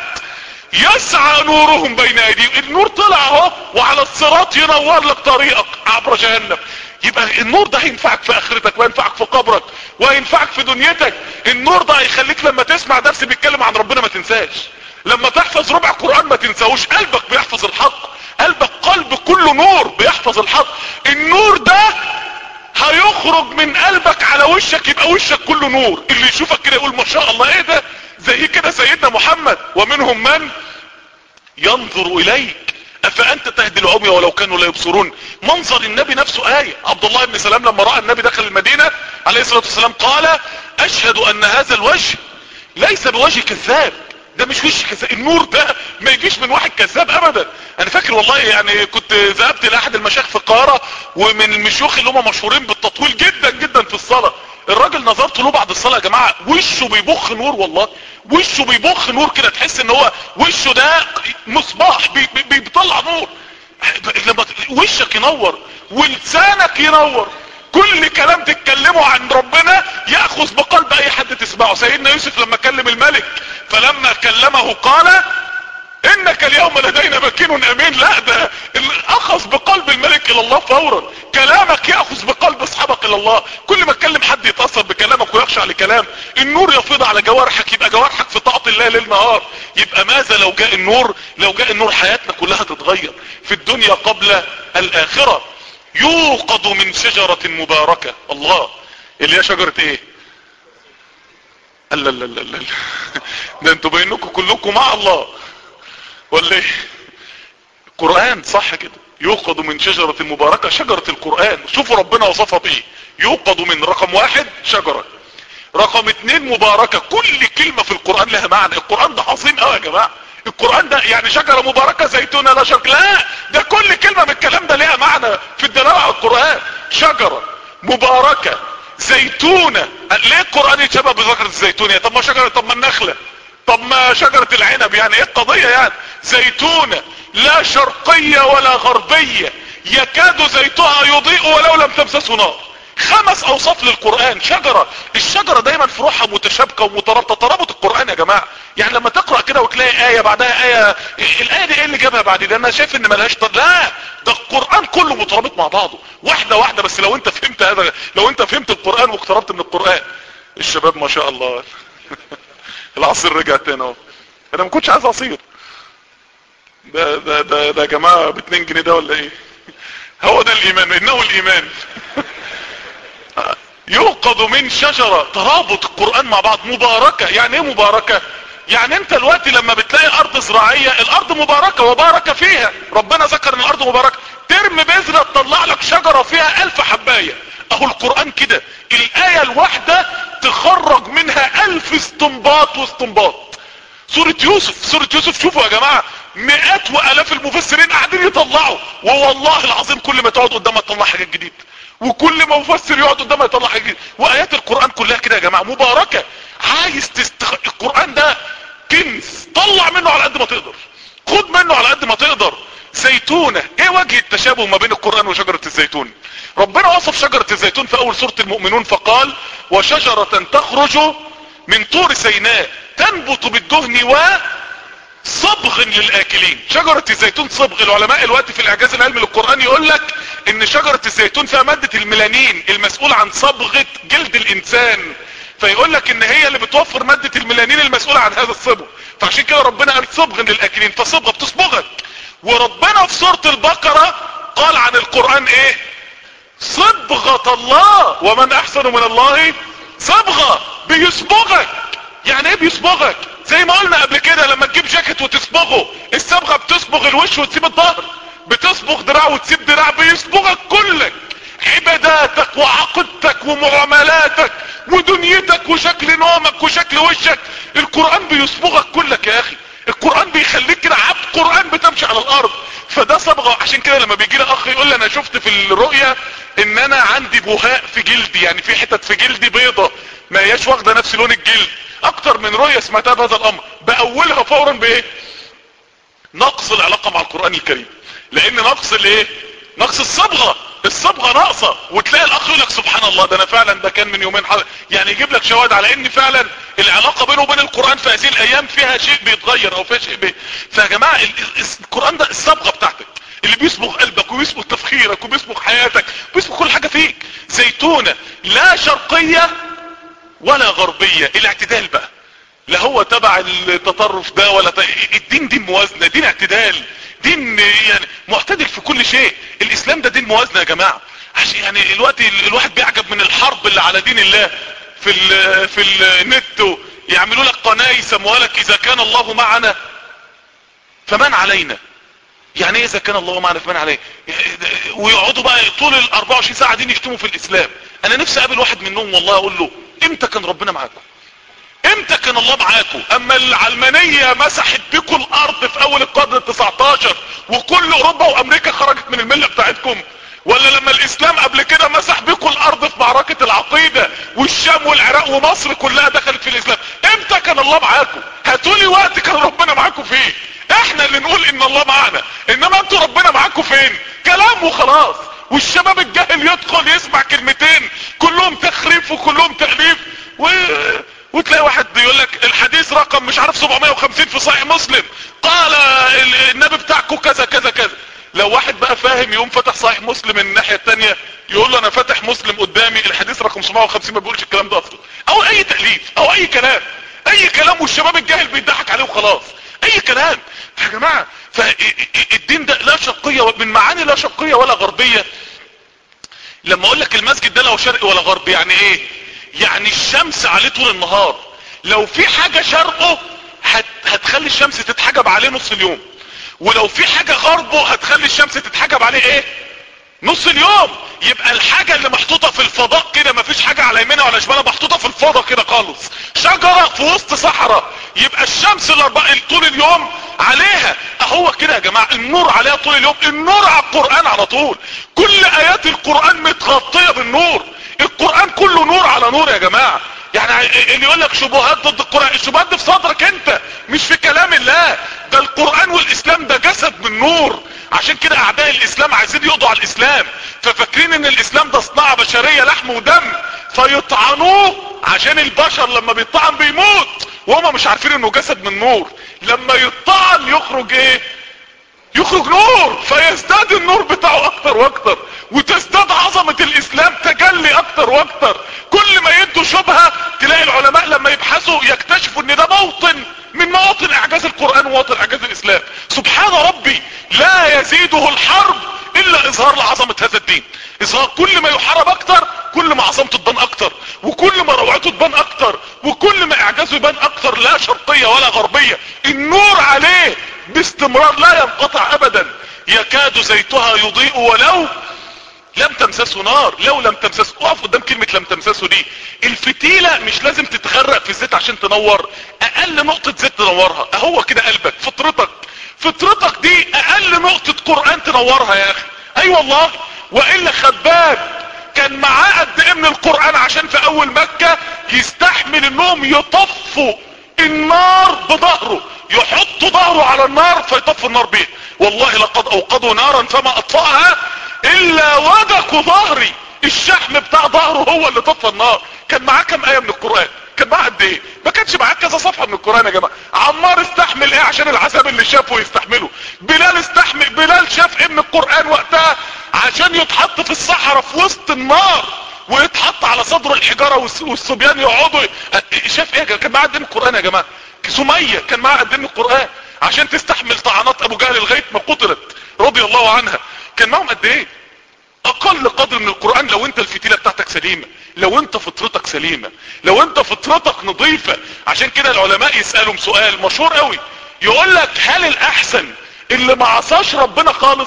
يسعى نورهم بين ايديهم النور طلع اهو وعلى الصراط ينور لك طريقك عبر جهنم يبقى النور ده هينفعك في اخرتك وينفعك في قبرك وهينفعك في دنيتك النور ده هيخليك لما تسمع درس بيتكلم عن ربنا ما تنساش لما تحفظ ربع قرآن ما تنساهوش قلبك بيحفظ الحق قلبك قلب كله نور بيحفظ الحق النور ده هيخرج من قلبك على وشك يبقى وشك كله نور اللي يشوفك كده يقول ما شاء الله ايه ده زي كده سيدنا محمد ومنهم من ينظر اليك افانت تهدي العمي ولو كانوا لا يبصرون منظر النبي نفسه آية عبد الله بن سلام لما رأى النبي دخل المدينة عليه الصلاة والسلام قال اشهد ان هذا الوجه ليس بوجه كذاب ده مش وش كذاب النور ده ما يجيش من واحد كذاب ابدا انا فاكر والله يعني كنت ذهبت لاحد المشايخ في القاهرة ومن المشيوخ اللي هم مشهورين بالتطويل جدا جدا في الصلاة الراجل نظرت له بعد الصلاة يا جماعة وشه بيبخ نور والله وشه بيبخ نور كده تحس ان هو وشه ده مصباح بي بي بيطلع نور لما وشك ينور ولسانك ينور كل كلام تتكلمه عن ربنا يأخذ بقلب اي حد تسمعه سيدنا يوسف لما كلم الملك فلما كلمه قال انك اليوم لدينا مكين امين لا ده اخذ بقلب الملك الى الله فورا كلامك يأخذ بقلب اصحابك الى الله كل ما تكلم حد يتأثر بكلامك ويخشع لكلام النور يفيض على جوارحك يبقى جوارحك في طاعة الله ليل نهار يبقى ماذا لو جاء النور لو جاء النور حياتنا كلها تتغير في الدنيا قبل الاخرة يوقد من شجرة مباركة الله اللي هي شجرة ايه لا لا لا لا ده انتوا بينكم كلكم مع الله ولا ايه قرآن صح كده يوقد من شجرة مباركة شجرة القرآن شوفوا ربنا وصفها بايه يوقد من رقم واحد شجرة رقم اتنين مباركة كل كلمة في القرآن لها معنى القرآن ده عظيم قوي يا جماعة القرآن ده يعني شجرة مباركة زيتونة لا شجرة لا ده كل كلمة من الكلام ده ليها معنى في الدلالة على القرآن شجرة مباركة زيتونة ليه القرآن يتشبه بذكرة الزيتونة طب ما شجرة طب ما النخلة طب ما شجرة العنب يعني ايه القضية يعني زيتونة لا شرقية ولا غربية يكاد زيتها يضيء ولو لم تمسسه نار خمس اوصاف للقرآن شجرة الشجرة دايما فروعها متشابكة ومترابطة ترابط القرآن يا جماعة يعني لما تقرأ كده وتلاقي آية بعدها آية الآية دي ايه اللي جابها بعد ده انا شايف ان ملهاش طر... لا ده القرآن كله مترابط مع بعضه واحدة واحدة بس لو انت فهمت هذا لو انت فهمت القرآن واقتربت من القرآن الشباب ما شاء الله العصير رجع تاني اهو انا ما كنتش عايز عصير ده ده ده ده يا جماعه ب 2 جنيه ده ولا ايه هو ده الايمان انه الايمان يوقظ من شجرة ترابط القرآن مع بعض مباركة يعني ايه مباركة يعني انت الوقت لما بتلاقي ارض زراعية الارض مباركة وبارك فيها ربنا ذكر ان الارض مباركة ترمي بذرة تطلع لك شجرة فيها الف حباية اهو القرآن كده الاية الواحدة تخرج منها الف استنباط واستنباط سورة يوسف سورة يوسف شوفوا يا جماعة مئات والاف المفسرين قاعدين يطلعوا والله العظيم كل ما تقعد قدامها تطلع حاجات جديدة وكل ما مفسر يقعد قدامها يطلع حاجات جديدة وايات القرآن كلها كده يا جماعة مباركة عايز تستخ... القرآن ده كنز طلع منه على قد ما تقدر خد منه على قد ما تقدر زيتونة ايه وجه التشابه ما بين القرآن وشجرة الزيتون ربنا وصف شجرة الزيتون في اول سورة المؤمنون فقال وشجرة تخرج من طور سيناء تنبت بالدهن و صبغ للاكلين شجرة الزيتون صبغ العلماء الوقت في الاعجاز العلمي للقرآن يقول لك ان شجرة الزيتون فيها مادة الميلانين المسؤول عن صبغة جلد الانسان فيقول لك ان هي اللي بتوفر مادة الميلانين المسؤولة عن هذا الصبغ فعشان كده ربنا قال صبغ للاكلين فصبغة بتصبغك وربنا في سورة البقرة قال عن القرآن ايه صبغة الله ومن احسن من الله صبغة بيصبغك يعني ايه بيصبغك زي ما قلنا قبل كده لما تجيب جاكيت وتصبغه الصبغة بتصبغ الوش وتسيب الظهر بتصبغ دراع وتسيب دراع بيصبغك كلك عباداتك وعقيدتك ومعاملاتك ودنيتك وشكل نومك وشكل وشك القرآن بيصبغك كلك يا اخي القرآن بيخليك كده عبد قرآن بتمشي على الارض فده صبغة عشان كده لما بيجي لي اخ يقول لي انا شفت في الرؤية ان انا عندي بهاء في جلدي يعني في حتت في جلدي بيضة ما هياش واخدة نفس لون الجلد اكتر من رؤية سمعتها بهذا الامر باولها فورا بايه نقص العلاقة مع القرآن الكريم لان نقص الايه نقص الصبغة الصبغة ناقصة وتلاقي الاخ يقول لك سبحان الله ده انا فعلا ده كان من يومين حضر. يعني يجيب لك شواهد على ان فعلا العلاقة بينه وبين القرآن في هذه الايام فيها شيء بيتغير او فيها شيء بي... فيا جماعة القرآن ده الصبغة بتاعتك اللي بيصبغ قلبك وبيصبغ تفكيرك وبيصبغ حياتك وبيصبغ كل حاجة فيك زيتونة لا شرقية ولا غربية الاعتدال بقى لا هو تبع التطرف ده ولا ت... الدين دين موازنة دين اعتدال دين يعني معتدل في كل شيء الاسلام ده دين موازنة يا جماعة عشان يعني الوقت الواحد بيعجب من الحرب اللي على دين الله في ال في النت يعملوا لك قناة يسموها لك اذا كان الله معنا فمن علينا يعني ايه اذا كان الله معنا فمن علينا ويقعدوا بقى طول ال 24 ساعة دين يشتموا في الاسلام انا نفسي اقابل واحد منهم والله اقول له امتى كان ربنا معاكم امتى كان الله معاكم اما العلمانية مسحت بيكم الارض في اول القرن التسعتاشر وكل اوروبا وامريكا خرجت من الملة بتاعتكم ولا لما الاسلام قبل كده مسح بيكم الارض في معركة العقيدة والشام والعراق ومصر كلها دخلت في الاسلام امتى كان الله معاكم هاتولي وقت كان ربنا معاكم فيه احنا اللي نقول ان الله معانا انما انتوا ربنا معاكم فين كلام وخلاص والشباب الجاهل يدخل يسمع كلمتين كلهم تخريف وكلهم تأليف و... وتلاقي واحد بيقول لك الحديث رقم مش عارف 750 في صحيح مسلم قال النبي بتاعكم كذا كذا كذا لو واحد بقى فاهم يقوم فتح صحيح مسلم من الناحية التانية يقول له انا فاتح مسلم قدامي الحديث رقم 750 ما بيقولش الكلام ده اصلا او اي تأليف او اي كلام اي كلام والشباب الجاهل بيضحك عليه وخلاص اي كلام يا جماعة فالدين ده لا شرقية من معاني لا شرقية ولا غربية لما اقول لك المسجد ده لا شرقي ولا غربي يعني ايه يعني الشمس عليه طول النهار لو في حاجة شرقه هت هتخلي الشمس تتحجب عليه نص اليوم ولو في حاجة غربه هتخلي الشمس تتحجب عليه ايه نص اليوم يبقى الحاجة اللي محطوطة في الفضاء كده مفيش حاجة على يمينها ولا شمالها محطوطة في الفضاء كده خالص شجرة في وسط صحراء يبقى الشمس الاربع طول اليوم عليها اهو كده يا جماعة النور عليها طول اليوم النور على القرآن على طول كل ايات القرآن متغطية بالنور القرآن كله نور على نور يا جماعة يعني اللي يقول لك شبهات ضد القرآن الشبهات دي في صدرك انت مش في كلام الله ده القرآن والاسلام ده جسد من نور عشان كده اعداء الاسلام عايزين يقضوا على الاسلام ففاكرين ان الاسلام ده صناعة بشرية لحم ودم فيطعنوه عشان البشر لما بيطعن بيموت وهم مش عارفين انه جسد من نور لما يطعن يخرج ايه يخرج نور فيزداد النور بتاعه اكتر واكتر وتزداد عظمة الاسلام تجلي اكتر واكتر كل ما يدوا شبهة تلاقي العلماء لما يبحثوا يكتشفوا ان ده موطن من مواطن اعجاز القرآن ومواطن اعجاز الاسلام سبحان ربي لا يزيده الحرب الا اظهار لعظمة هذا الدين اظهار كل ما يحارب اكتر كل ما عظمته تبان اكتر وكل ما روعته تبان اكتر وكل ما اعجازه يبان اكتر لا شرقية ولا غربية النور عليه باستمرار لا ينقطع ابدا يكاد زيتها يضيء ولو لم تمسسه نار لو لم تمسسه اقف قدام كلمة لم تمسسه دي الفتيلة مش لازم تتغرق في الزيت عشان تنور اقل نقطة زيت تنورها اهو كده قلبك فطرتك فطرتك دي اقل نقطة قرآن تنورها يا اخي اي أيوة والله والا خباب كان معاه قد ايه من القرآن عشان في اول مكة يستحمل انهم يطفوا النار بظهره يحط ظهره على النار فيطفي النار بيه والله لقد اوقدوا نارا فما اطفأها الا ودك ظهري الشحم بتاع ظهره هو اللي طفى النار كان معاه كام ايه من القرآن كان معاه قد ايه ما كانش معاه كذا صفحة من القرآن يا جماعة عمار استحمل ايه عشان العذاب اللي شافه يستحمله بلال استحمل بلال شاف ايه من القرآن وقتها عشان يتحط في الصحراء في وسط النار ويتحط على صدر الحجارة والصبيان يقعدوا شاف ايه كان معاه قد ايه من القرآن يا جماعة سمية كان معاه قد ايه من القرآن عشان تستحمل طعنات ابو جهل لغاية ما قتلت رضي الله عنها كان معهم قد ايه اقل قدر من القرآن لو انت الفتيلة بتاعتك سليمة لو انت فطرتك سليمة لو انت فطرتك نظيفة عشان كده العلماء يسألهم سؤال مشهور قوي يقول لك هل الاحسن اللي ما عصاش ربنا خالص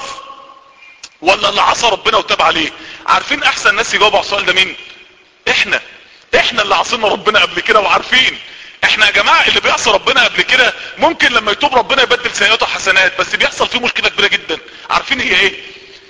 ولا اللي عصى ربنا وتاب عليه عارفين احسن ناس يجاوبوا على السؤال ده مين احنا احنا اللي عصينا ربنا قبل كده وعارفين احنا يا جماعة اللي بيعصي ربنا قبل كده ممكن لما يتوب ربنا يبدل سيئاته حسنات بس بيحصل فيه مشكلة كبيرة جدا عارفين هي ايه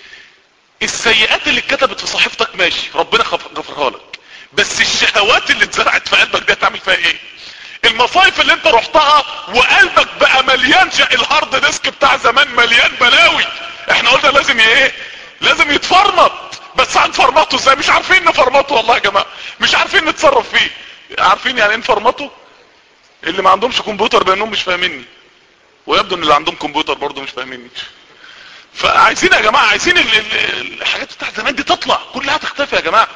السيئات اللي اتكتبت في صحيفتك ماشي ربنا غفرها لك بس الشهوات اللي اتزرعت في قلبك دي هتعمل فيها ايه المصايف اللي انت رحتها وقلبك بقى مليان شق الهارد ديسك بتاع زمان مليان بلاوي احنا قلنا لازم ايه لازم يتفرمط بس هنفرمطه ازاي مش عارفين نفرمطه والله يا جماعه مش عارفين نتصرف فيه عارفين يعني ايه نفرمطه اللي ما عندهمش كمبيوتر بانهم مش فاهميني ويبدو ان اللي عندهم كمبيوتر برضه مش فاهميني فعايزين يا جماعة عايزين ال ال الحاجات بتاعت زمان دي تطلع كلها تختفي يا جماعة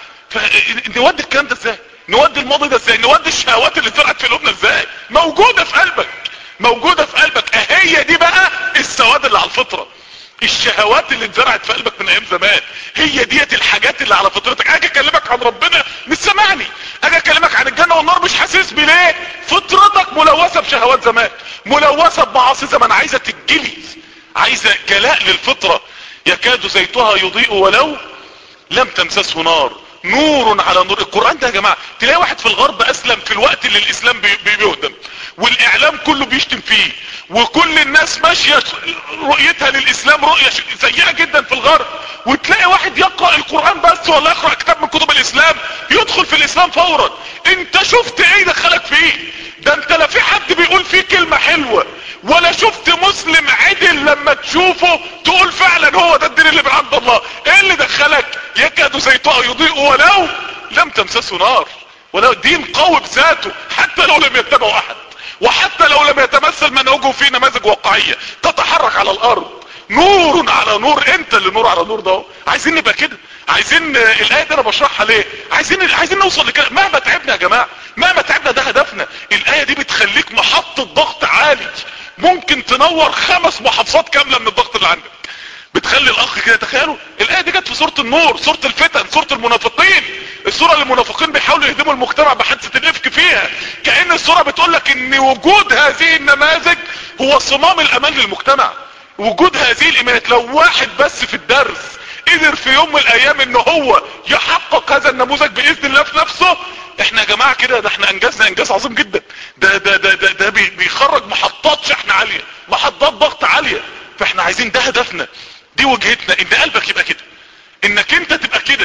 فنودي الكلام ده ازاي نودي الماضي ده ازاي نودي الشهوات اللي طلعت في قلوبنا ازاي موجودة في قلبك موجودة في قلبك هي دي بقى السواد اللي على الفطرة الشهوات اللي اتزرعت في قلبك من ايام زمان هي ديت الحاجات اللي على فطرتك اجي اكلمك عن ربنا مش سامعني اجي اكلمك عن الجنة والنار مش حاسس بليه فطرتك ملوثة بشهوات زمان ملوثة بمعاصي زمان عايزة تتجلي عايزة جلاء للفطرة يكاد زيتها يضيء ولو لم تمسسه نار نور على نور القرآن ده يا جماعة تلاقي واحد في الغرب اسلم في الوقت اللي الاسلام بيهدم والاعلام كله بيشتم فيه وكل الناس ماشية رؤيتها للاسلام رؤية سيئة جدا في الغرب وتلاقي واحد يقرأ القرآن بس ولا يقرأ كتاب من كتب الاسلام يدخل في الاسلام فورا انت شفت ايه دخلك فيه ده انت لا في حد بيقول فيه كلمة حلوة ولا شفت مسلم عدل لما تشوفه تقول فعلا هو ده الدين اللي من عند الله ايه اللي دخلك يكاد زيتها يضيء ولو لم تمسسه نار ولو دين قوي بذاته حتى لو لم يتبعه احد وحتى لو لم يتمثل منهجه في نماذج واقعية تتحرك على الارض نور على نور انت اللي نور على نور ده عايزين نبقى كده عايزين الايه دي انا بشرحها ليه عايزين عايزين نوصل لكده مهما تعبنا يا جماعه مهما تعبنا ده هدفنا الايه دي بتخليك محطه ضغط عالي ممكن تنور خمس محافظات كاملة من الضغط اللي عندك بتخلي الاخ كده تخيلوا الايه دي جت في سوره النور سوره الفتن سوره المنافقين السوره اللي المنافقين بيحاولوا يهدموا المجتمع بحادثه الافك فيها كان السوره بتقول لك ان وجود هذه النماذج هو صمام الامان للمجتمع وجود هذه الايمانات لو واحد بس في الدرس قدر في يوم من الايام ان هو يحقق هذا النموذج باذن الله في نفسه احنا يا جماعة كده ده احنا انجزنا انجاز عظيم جدا ده ده ده ده, ده بيخرج محطات شحن عالية محطات ضغط عالية فاحنا عايزين ده هدفنا دي وجهتنا ان قلبك يبقى كده انك انت تبقى كده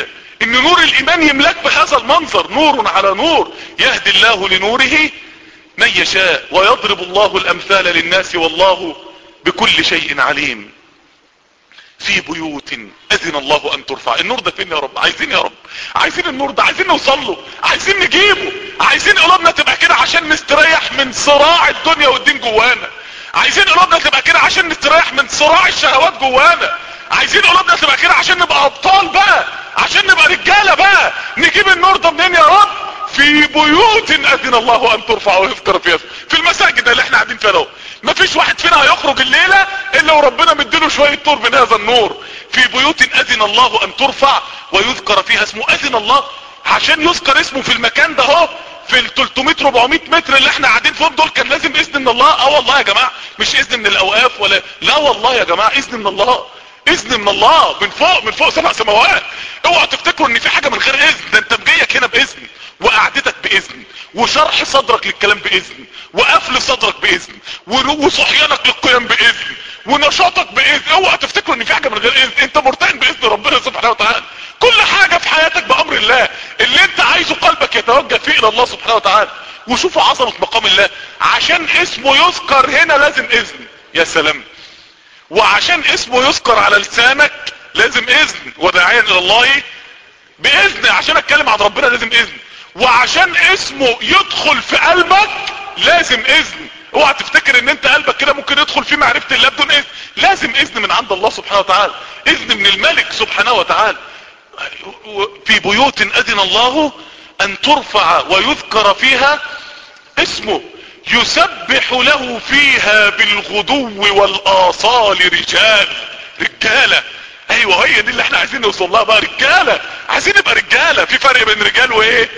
ان نور الايمان يملاك بهذا المنظر نور على نور يهدي الله لنوره من يشاء ويضرب الله الامثال للناس والله بكل شيء عليم في بيوت اذن الله ان ترفع النور ده فين يا رب عايزين يا رب عايزين النور ده عايزين نوصل له عايزين نجيبه عايزين قلوبنا تبقى كده عشان نستريح من صراع الدنيا والدين جوانا عايزين قلوبنا تبقى كده عشان نستريح من صراع الشهوات جوانا عايزين قلوبنا تبقى كده عشان نبقى ابطال بقى عشان نبقى رجاله بقى نجيب النور ده منين يا رب في بيوت اذن الله ان ترفع ويذكر فيها في المساجد اللي احنا قاعدين فيها اهو مفيش واحد فينا هيخرج الليلة الا وربنا مديله شوية نور من هذا النور في بيوت اذن الله ان ترفع ويذكر فيها اسمه اذن الله عشان يذكر اسمه في المكان ده اهو في ال 300 400 متر اللي احنا قاعدين فيهم دول كان لازم اذن من الله اه والله يا جماعة مش اذن من الاوقاف ولا لا والله يا جماعة اذن من الله اذن من الله من فوق من فوق سبع سماوات اوعوا تفتكروا ان في حاجة من غير اذن ده انت مجيك هنا باذن وقعدتك باذن وشرح صدرك للكلام باذن وقفل صدرك باذن وصحيانك للقيام باذن ونشاطك باذن اوعى تفتكروا ان في حاجه من غير اذن انت مرتهن باذن ربنا سبحانه وتعالى كل حاجه في حياتك بامر الله اللي انت عايزه قلبك يتوجه فيه الى الله سبحانه وتعالى وشوفوا عظمه مقام الله عشان اسمه يذكر هنا لازم اذن يا سلام وعشان اسمه يذكر على لسانك لازم اذن وداعيا الى الله باذن عشان اتكلم عن ربنا لازم اذن وعشان اسمه يدخل في قلبك لازم اذن اوعى تفتكر ان انت قلبك كده ممكن يدخل في معرفة الله بدون اذن لازم اذن من عند الله سبحانه وتعالى اذن من الملك سبحانه وتعالى في بيوت اذن الله ان ترفع ويذكر فيها اسمه يسبح له فيها بالغدو والاصال رجال رجالة ايوه هي دي اللي احنا عايزين نوصل لها بقى رجالة عايزين نبقى رجالة في فرق بين رجال وايه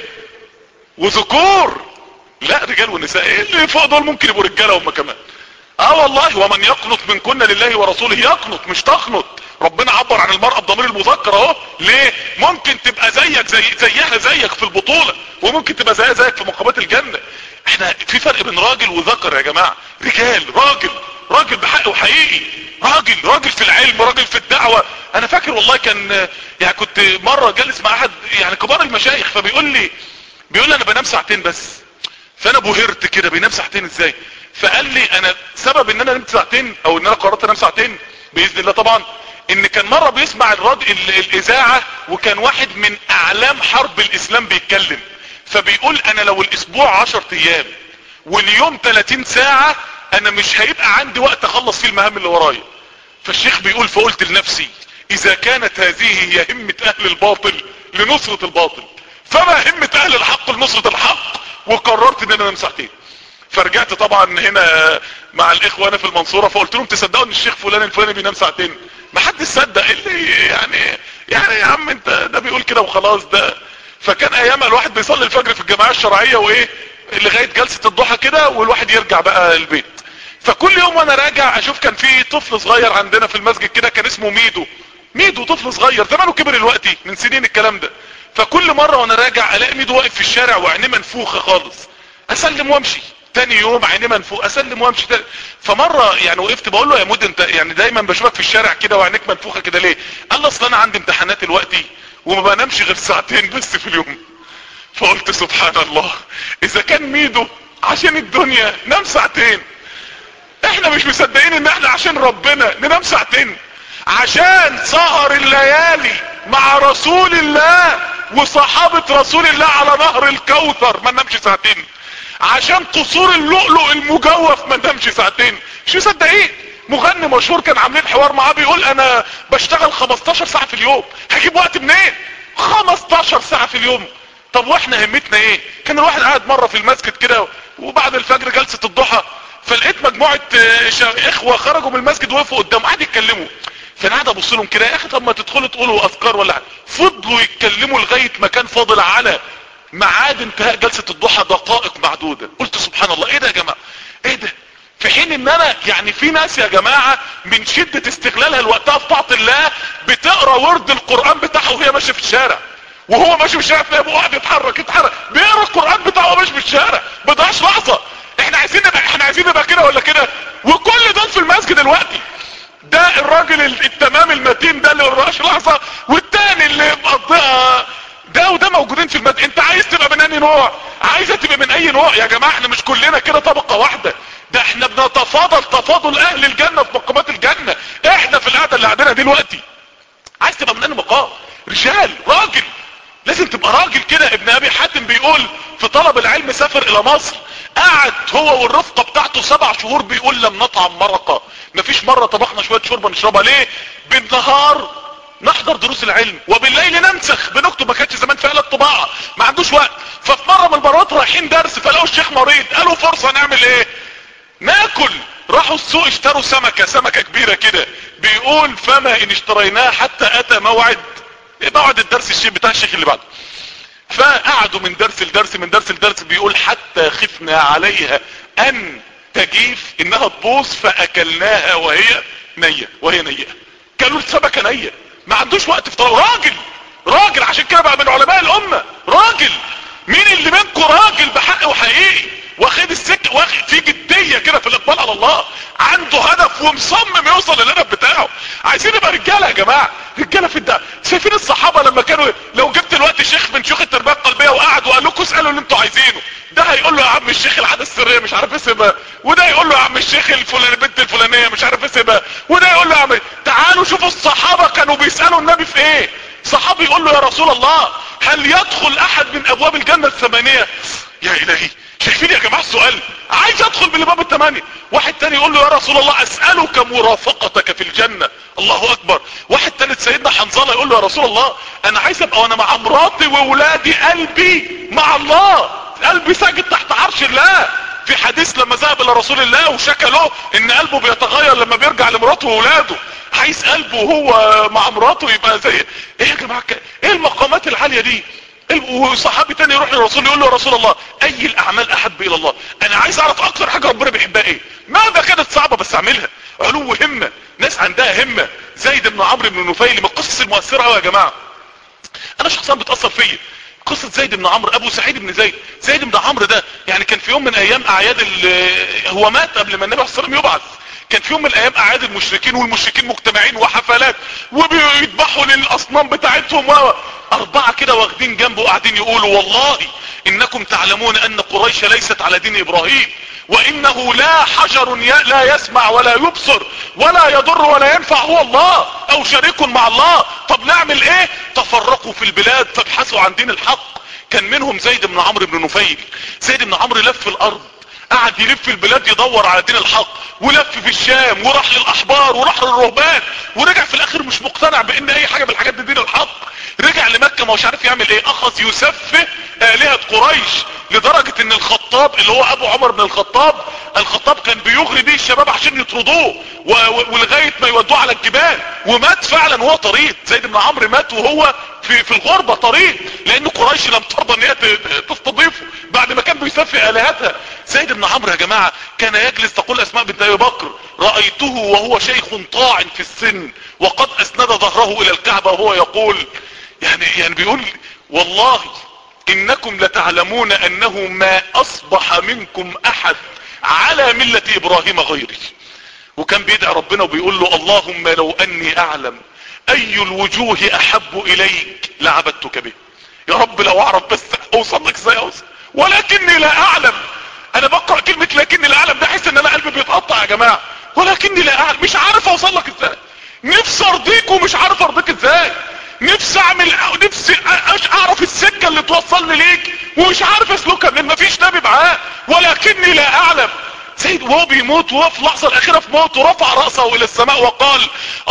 وذكور لا رجال ونساء ايه اللي فوق دول ممكن يبقوا رجاله هم كمان اه والله ومن يقنط من كنا لله ورسوله يقنط مش تقنط ربنا عبر عن المرأة بضمير المذكر اهو ليه ممكن تبقى زيك زي زيها زيك في البطولة وممكن تبقى زيها زيك في مقامات الجنة احنا في فرق بين راجل وذكر يا جماعة رجال راجل راجل بحق وحقيقي راجل راجل في العلم راجل في الدعوة انا فاكر والله كان يعني كنت مرة جالس مع احد يعني كبار المشايخ فبيقول لي بيقول لي انا بنام ساعتين بس فانا بهرت كده بينام ساعتين ازاي فقال لي انا سبب ان انا نمت ساعتين او ان انا قررت انام ساعتين باذن الله طبعا ان كان مرة بيسمع الراد الاذاعة وكان واحد من اعلام حرب الاسلام بيتكلم فبيقول انا لو الاسبوع عشر ايام واليوم 30 ساعة انا مش هيبقى عندي وقت اخلص فيه المهام اللي ورايا فالشيخ بيقول فقلت لنفسي اذا كانت هذه هي همة اهل الباطل لنصرة الباطل فما همة اهل الحق لنصرة الحق وقررت ان انا انام ساعتين فرجعت طبعا هنا مع الاخوة انا في المنصورة فقلت لهم تصدقوا ان الشيخ فلان الفلاني بينام ساعتين ما حد صدق اللي يعني يعني يا عم انت ده بيقول كده وخلاص ده فكان ايامها الواحد بيصلي الفجر في الجماعة الشرعية وايه لغاية جلسة الضحى كده والواحد يرجع بقى البيت فكل يوم وانا راجع اشوف كان في طفل صغير عندنا في المسجد كده كان اسمه ميدو ميدو طفل صغير زمانه كبر الوقتي من سنين الكلام ده فكل مرة وانا راجع الاقي ميدو واقف في الشارع وعينيه منفوخة خالص اسلم وامشي تاني يوم عينيه منفوخ اسلم وامشي تاني فمرة يعني وقفت بقول له يا مود انت يعني دايما بشوفك في الشارع كده وعينيك منفوخة كده ليه قال لي اصل انا عندي امتحانات الوقتي وما بنامش غير ساعتين بس في اليوم فقلت سبحان الله اذا كان ميدو عشان الدنيا نام ساعتين احنا مش مصدقين ان احنا عشان ربنا ننام ساعتين عشان سهر الليالي مع رسول الله وصحابة رسول الله على نهر الكوثر ما ننامش ساعتين عشان قصور اللؤلؤ المجوف ما ننامش ساعتين مش مصدقين مغني مشهور كان عاملين حوار معاه بيقول انا بشتغل 15 ساعة في اليوم هجيب وقت منين 15 ساعة في اليوم طب واحنا همتنا ايه كان الواحد قاعد مرة في المسجد كده وبعد الفجر جلسة الضحى فلقيت مجموعة اخوة خرجوا من المسجد وقفوا قدام قاعد يتكلموا فانا قاعد ابص لهم كده يا اخي طب ما تدخلوا تقولوا اذكار ولا حاجه فضلوا يتكلموا لغايه ما كان فاضل على ميعاد انتهاء جلسه الضحى دقائق معدوده قلت سبحان الله ايه ده يا جماعه ايه ده في حين ان انا يعني في ناس يا جماعه من شده استغلالها لوقتها في طاعه الله بتقرا ورد القران بتاعها وهي ماشيه في الشارع وهو ماشي في الشارع تلاقيه قاعد يتحرك يتحرك بيقرا القران بتاعه ماشي في الشارع ما ضيعش لحظه احنا عايزين نبقى احنا عايزين نبقى كده ولا كده وكل دول في المسجد دلوقتي ده الراجل التمام المتين ده اللي مراش لحظة والتاني اللي مقضيها موجودين في المد انت عايز تبقى من اي نوع عايزه تبقى من اي نوع يا جماعه احنا مش كلنا كده طبقه واحده ده احنا بنتفاضل تفاضل اهل الجنه في مقامات الجنه احنا في القعده اللي قاعدينها دلوقتي عايز تبقى من اي مقام رجال راجل لازم تبقى راجل كده ابن ابي حاتم بيقول في طلب العلم سافر الى مصر قعد هو والرفقة بتاعته سبع شهور بيقول لم نطعم مرقة مفيش مرة طبخنا شوية شوربة نشربها ليه بالنهار نحضر دروس العلم وبالليل ننسخ بنكتب ما كانش زمان في آلة طباعة ما عندوش وقت ففي مرة من المرات رايحين درس فلقوا الشيخ مريض قالوا فرصة نعمل ايه ناكل راحوا السوق اشتروا سمكة سمكة كبيرة كده بيقول فما ان اشتريناها حتى اتى موعد موعد الدرس الشيخ بتاع الشيخ اللي بعده فقعدوا من درس لدرس من درس لدرس بيقول حتى خفنا عليها ان تجيف انها تبوظ فاكلناها وهي نية وهي نية كانوا السمكة نية ما عندوش وقت في راجل راجل عشان كده بقى من علماء الامة راجل مين اللي منكم راجل بحق وحقيقي واخد السك واخد في جدية كده في الاقبال على الله عنده هدف ومصمم يوصل للهدف بتاعه عايزين نبقى رجالة يا جماعة رجالة في الدعاء شايفين الصحابة لما كانوا لو جبت الوقت شيخ من شيوخ التربية القلبية وقعد وقال لكم اسألوا اللي انتوا عايزينه ده هيقول له يا عم الشيخ العادة السرية مش عارف اسمها وده يقول له يا عم الشيخ الفلاني البنت الفلانية مش عارف اسمها وده يقول له يا عم تعالوا شوفوا الصحابة كانوا بيسألوا النبي في ايه صحابي يقول له يا رسول الله هل يدخل احد من ابواب الجنة الثمانية يا الهي شايفين يا جماعة السؤال عايز ادخل من الباب الثمانية واحد تاني يقول له يا رسول الله اسألك مرافقتك في الجنة الله اكبر واحد تالت سيدنا حنظلة يقول له يا رسول الله انا عايز ابقى وانا مع مراتي وولادي قلبي مع الله قلبي ساجد تحت عرش الله في حديث لما ذهب الى رسول الله وشكى له ان قلبه بيتغير لما بيرجع لمراته وولاده عايز قلبه وهو مع مراته يبقى زي ايه يا جماعة ايه المقامات العالية دي وصحابي تاني يروح للرسول يقول له يا رسول الله اي الاعمال احب الى الله انا عايز اعرف اكتر حاجة ربنا بيحبها ايه ماذا كانت صعبة بس اعملها علو همة ناس عندها همة زيد بن عمرو بن نفيل من القصص المؤثرة قوي يا جماعة انا شخصيا بتأثر فيا قصة زيد بن عمرو ابو سعيد بن زيد زيد بن عمرو ده يعني كان في يوم من ايام اعياد هو مات قبل ما النبي صلى الله عليه وسلم يبعث كان في يوم من الايام اعياد المشركين والمشركين مجتمعين وحفلات وبيذبحوا للاصنام بتاعتهم و اربعة كده واخدين جنبه قاعدين يقولوا والله انكم تعلمون ان قريش ليست على دين ابراهيم وانه لا حجر لا يسمع ولا يبصر ولا يضر ولا ينفع هو الله او شريك مع الله طب نعمل ايه تفرقوا في البلاد فابحثوا عن دين الحق كان منهم زيد بن عمرو بن نفيل زيد بن عمرو لف الارض قعد يلف البلاد يدور على دين الحق ولف في الشام وراح للاحبار وراح للرهبان ورجع في الاخر مش مقتنع بان اي حاجة من الحاجات دي دين الحق رجع لمكة ما مش عارف يعمل ايه اخذ يسفه الهة قريش لدرجة ان الخطاب اللي هو ابو عمر بن الخطاب الخطاب كان بيغري بيه الشباب عشان يطردوه ولغاية ما يودوه على الجبال ومات فعلا وهو طريق زيد بن عمرو مات وهو في, في الغربة طريق لان قريش لم ترضى ان هي تستضيفه بعد ما كان بيسفه الهتها زيد بن عمرو يا جماعة كان يجلس تقول اسماء بنت ابي بكر رأيته وهو شيخ طاعن في السن وقد اسند ظهره الى الكعبة وهو يقول يعني يعني بيقول والله انكم لتعلمون انه ما اصبح منكم احد على ملة ابراهيم غيري وكان بيدعي ربنا وبيقول له اللهم لو اني اعلم اي الوجوه احب اليك لعبدتك به يا رب لو اعرف بس اوصل لك ازاي اوصل ولكني لا اعلم انا بقرأ كلمة لكني لا اعلم ده حس ان انا قلبي بيتقطع يا جماعة ولكني لا اعلم مش عارف اوصل لك ازاي نفسي ارضيك ومش عارف ارضيك ازاي نفسي اعمل نفسي اعرف السكة اللي توصلني ليك ومش عارف اسلكها لان مفيش نبي معاه ولكني لا اعلم سيد وهو بيموت وهو في اللحظة الاخيرة في موته رفع رأسه الى السماء وقال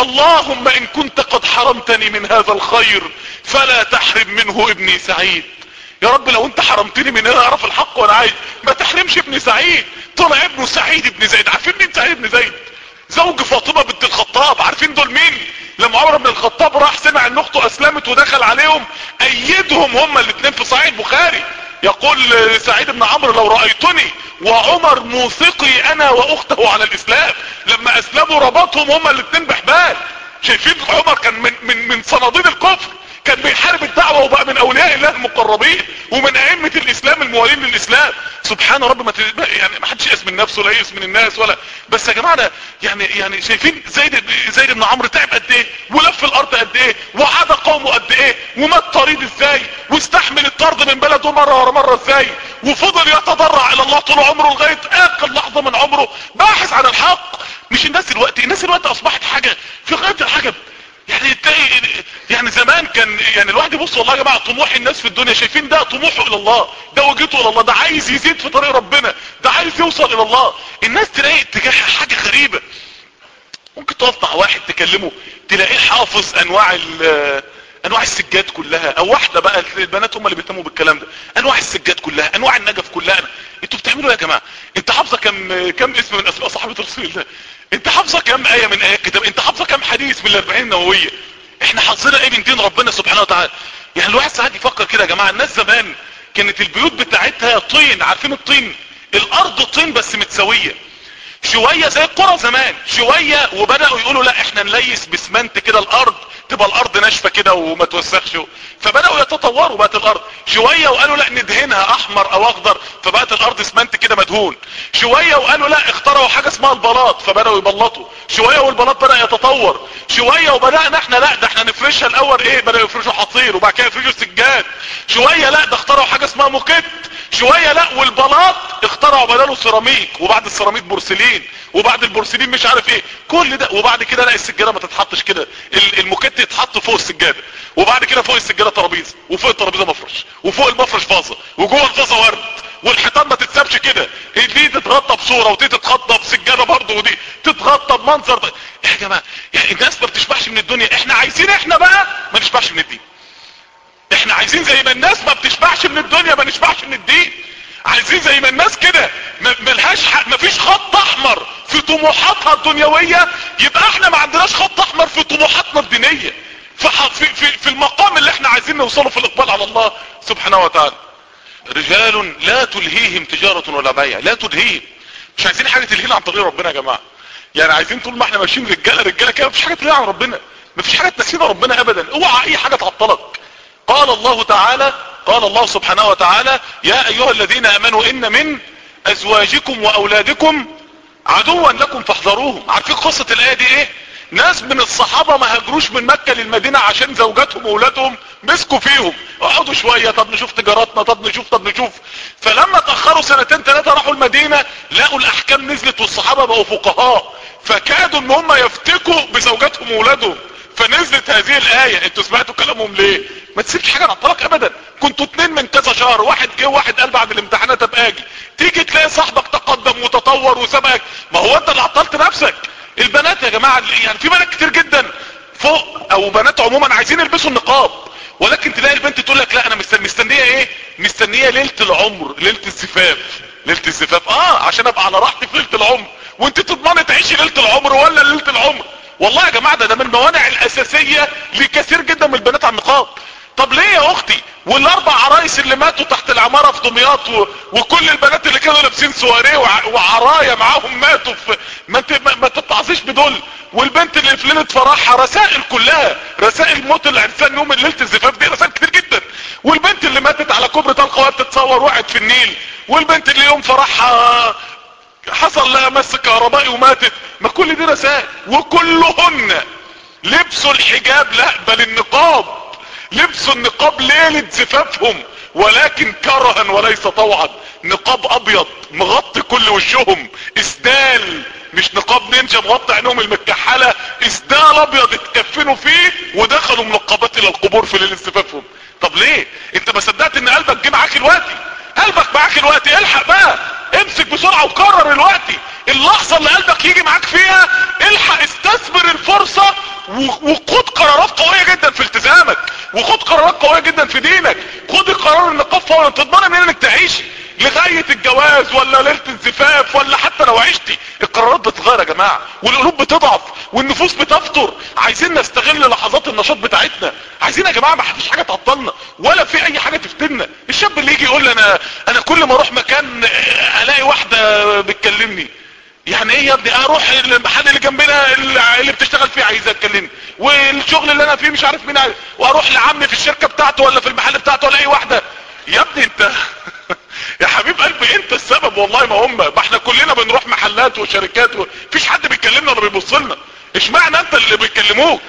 اللهم ان كنت قد حرمتني من هذا الخير فلا تحرم منه ابني سعيد يا رب لو انت حرمتني من انا اعرف الحق وانا عايز ما تحرمش ابني سعيد طلع ابنه سعيد ابن زيد عارفين مين سعيد ابن زيد زوج فاطمة بنت الخطاب عارفين دول مين لما عمر بن الخطاب راح سمع ان اخته اسلمت ودخل عليهم ايدهم هما الاثنين في صحيح البخاري يقول سعيد بن عمرو لو رأيتني وعمر موثقي انا واخته على الاسلام لما اسلموا ربطهم هما الاثنين بحبال شايفين عمر كان من, من, من صناديد الكفر كان بيحارب الدعوة وبقى من اولياء الله المقربين ومن ائمة الاسلام الموالين للاسلام سبحان رب ما يعني ما حدش يقيس من نفسه ولا يقيس من الناس ولا بس يا جماعة ده يعني يعني شايفين زيد زيد بن عمرو تعب قد ايه ولف الارض قد ايه وعاد قومه قد ايه ومات طريد ازاي واستحمل الطرد من بلده مرة ورا مرة ازاي وفضل يتضرع الى الله طول عمره لغاية اخر لحظة من عمره باحث عن الحق مش الناس دلوقتي الناس دلوقتي اصبحت حاجة في غاية الحاجة يعني تلاقي يعني زمان كان يعني الواحد يبص والله يا جماعه طموح الناس في الدنيا شايفين ده طموحه الى الله ده وجهته الى الله ده عايز يزيد في طريق ربنا ده عايز يوصل الى الله الناس تلاقي اتجاهها حاجه غريبه ممكن تقف مع واحد تكلمه تلاقيه حافظ انواع انواع السجاد كلها او واحده بقى البنات هم اللي بيهتموا بالكلام ده انواع السجاد كلها انواع النجف كلها انتوا بتعملوا ايه يا جماعه انت حافظه كم كم اسم من اسماء صحابه رسول الله انت حافظه كم ايه من ايات كتاب انت حافظه كم حديث من الاربعين النوويه احنا حافظينها ايه من دين ربنا سبحانه وتعالى يعني الواحد ساعات يفكر كده يا جماعه الناس زمان كانت البيوت بتاعتها طين عارفين الطين الارض طين بس متساويه شويه زي القرى زمان شويه وبداوا يقولوا لا احنا نليس بسمنت كده الارض تبقى الارض ناشفه كده وما توسخش فبداوا يتطوروا بقت الارض شويه وقالوا لا ندهنها احمر او اخضر فبقت الارض اسمنت كده مدهون شويه وقالوا لا اخترعوا حاجه اسمها البلاط فبداوا يبلطوا شويه والبلاط بدا يتطور شويه وبدانا احنا لا ده احنا نفرشها الاول ايه بداوا يفرشوا حصير وبعد كده يفرشوا سجاد شويه لا ده اخترعوا حاجه اسمها موكيت شويه لا والبلاط اخترعوا بداله سيراميك وبعد السيراميك بورسلين وبعد البورسلين مش عارف ايه كل ده وبعد كده لا السجاده ما تتحطش كده الموكيت يتحط فوق السجاده وبعد كده فوق السجاده ترابيزه وفوق الترابيزه مفرش وفوق المفرش فازه وجوه الفازه ورد والحيطان ما تتسابش كده دي تتغطى بصوره ودي تتغطى بسجاده برضه ودي تتغطى بمنظر ده يا جماعه يعني الناس ما بتشبعش من الدنيا احنا عايزين احنا بقى ما نشبعش من الدين احنا عايزين زي ما الناس ما بتشبعش من الدنيا ما نشبعش من الدين عايزين زي ما الناس كده ملهاش حق مفيش خط احمر في طموحاتها الدنيوية يبقى احنا ما عندناش خط احمر في طموحاتنا الدينية في, في, في, في المقام اللي احنا عايزين نوصله في الاقبال على الله سبحانه وتعالى رجال لا تلهيهم تجارة ولا بيع لا تلهيهم مش عايزين حاجة تلهينا عن طريق ربنا يا جماعة يعني عايزين طول ما احنا ماشيين رجالة رجالة كده مفيش حاجة تلهينا عن ربنا مفيش حاجة تنسينا ربنا ابدا اوعى اي حاجة تعطلك قال الله تعالى قال الله سبحانه وتعالى يا ايها الذين امنوا ان من ازواجكم واولادكم عدوا لكم فاحذروهم عارفين قصة الايه دي ايه ناس من الصحابة ما هاجروش من مكة للمدينة عشان زوجاتهم واولادهم مسكوا فيهم اقعدوا شوية طب نشوف تجاراتنا طب نشوف طب نشوف فلما تأخروا سنتين ثلاثة راحوا المدينة لقوا الاحكام نزلت والصحابة بقوا فقهاء فكادوا ان هم يفتكوا بزوجاتهم واولادهم فنزلت هذه الاية انتوا سمعتوا كلامهم ليه ما تسيبش حاجة نعطلك ابدا كنتوا اتنين من كذا شهر واحد جه واحد قال بعد الامتحانات ابقى اجي تيجي تلاقي صاحبك تقدم وتطور وسبقك ما هو انت اللي عطلت نفسك البنات يا جماعة يعني في بنات كتير جدا فوق او بنات عموما عايزين يلبسوا النقاب ولكن تلاقي البنت تقول لك لا انا مستنية ايه مستنية ليلة العمر ليلة الزفاف ليلة الزفاف اه عشان ابقى على راحتي في ليلة العمر وانت تضمني تعيشي ليلة العمر ولا ليلة العمر والله يا جماعة ده, ده من الموانع الاساسية لكثير جدا من البنات على النقاب طب ليه يا اختي والاربع عرايس اللي ماتوا تحت العمارة في دمياط و... وكل البنات اللي كانوا لابسين سواريه وع... وعرايا معاهم ماتوا في ما, انت... ما... ما تتعظيش بدول والبنت اللي في ليله فرحها رسائل كلها رسائل موت العرسان يوم ليله الزفاف دي رسائل كتير جدا والبنت اللي ماتت على كوبري طلقه تتصور وقعت في النيل والبنت اللي يوم فرحها حصل لها مس كهربائي وماتت ما كل دي رسائل وكلهن لبسوا الحجاب لا بل النقاب لبسوا النقاب ليلة زفافهم ولكن كرها وليس طوعا نقاب ابيض مغطي كل وشهم اسدال مش نقاب نينجا مغطي عينهم المكحلة اسدال ابيض اتكفنوا فيه ودخلوا منقبات الى القبور في ليلة زفافهم طب ليه انت ما صدقت ان قلبك جه معاك الوقتي قلبك معاك الوقتي الحق بقى امسك بسرعة وكرر الوقتي اللحظة اللي قلبك يجي معاك فيها الحق استثمر الفرصة وخد قرارات قوية جدا في التزامك وخد قرارات قوية جدا في دينك خد قرار النقاب فورا تضمن منين انك تعيشي لغاية الجواز ولا ليلة الزفاف ولا حتى لو عشتي القرارات بتتغير يا جماعة والقلوب بتضعف والنفوس بتفتر عايزين نستغل لحظات النشاط بتاعتنا عايزين يا جماعة ما فيش حاجة تعطلنا ولا في اي حاجة تفتنا الشاب اللي يجي يقول لي انا انا كل ما اروح مكان الاقي واحدة بتكلمني يعني ايه يا ابني اروح المحل اللي جنبنا اللي بتشتغل فيه عايز اتكلمني والشغل اللي انا فيه مش عارف مين عايز واروح لعمي في الشركة بتاعته ولا في المحل بتاعته ولا اي واحدة يا ابني انت يا حبيب قلبي انت السبب والله ما هم ما احنا كلنا بنروح محلات وشركات ومفيش حد بيكلمنا ولا بيبص لنا اشمعنى انت اللي بيكلموك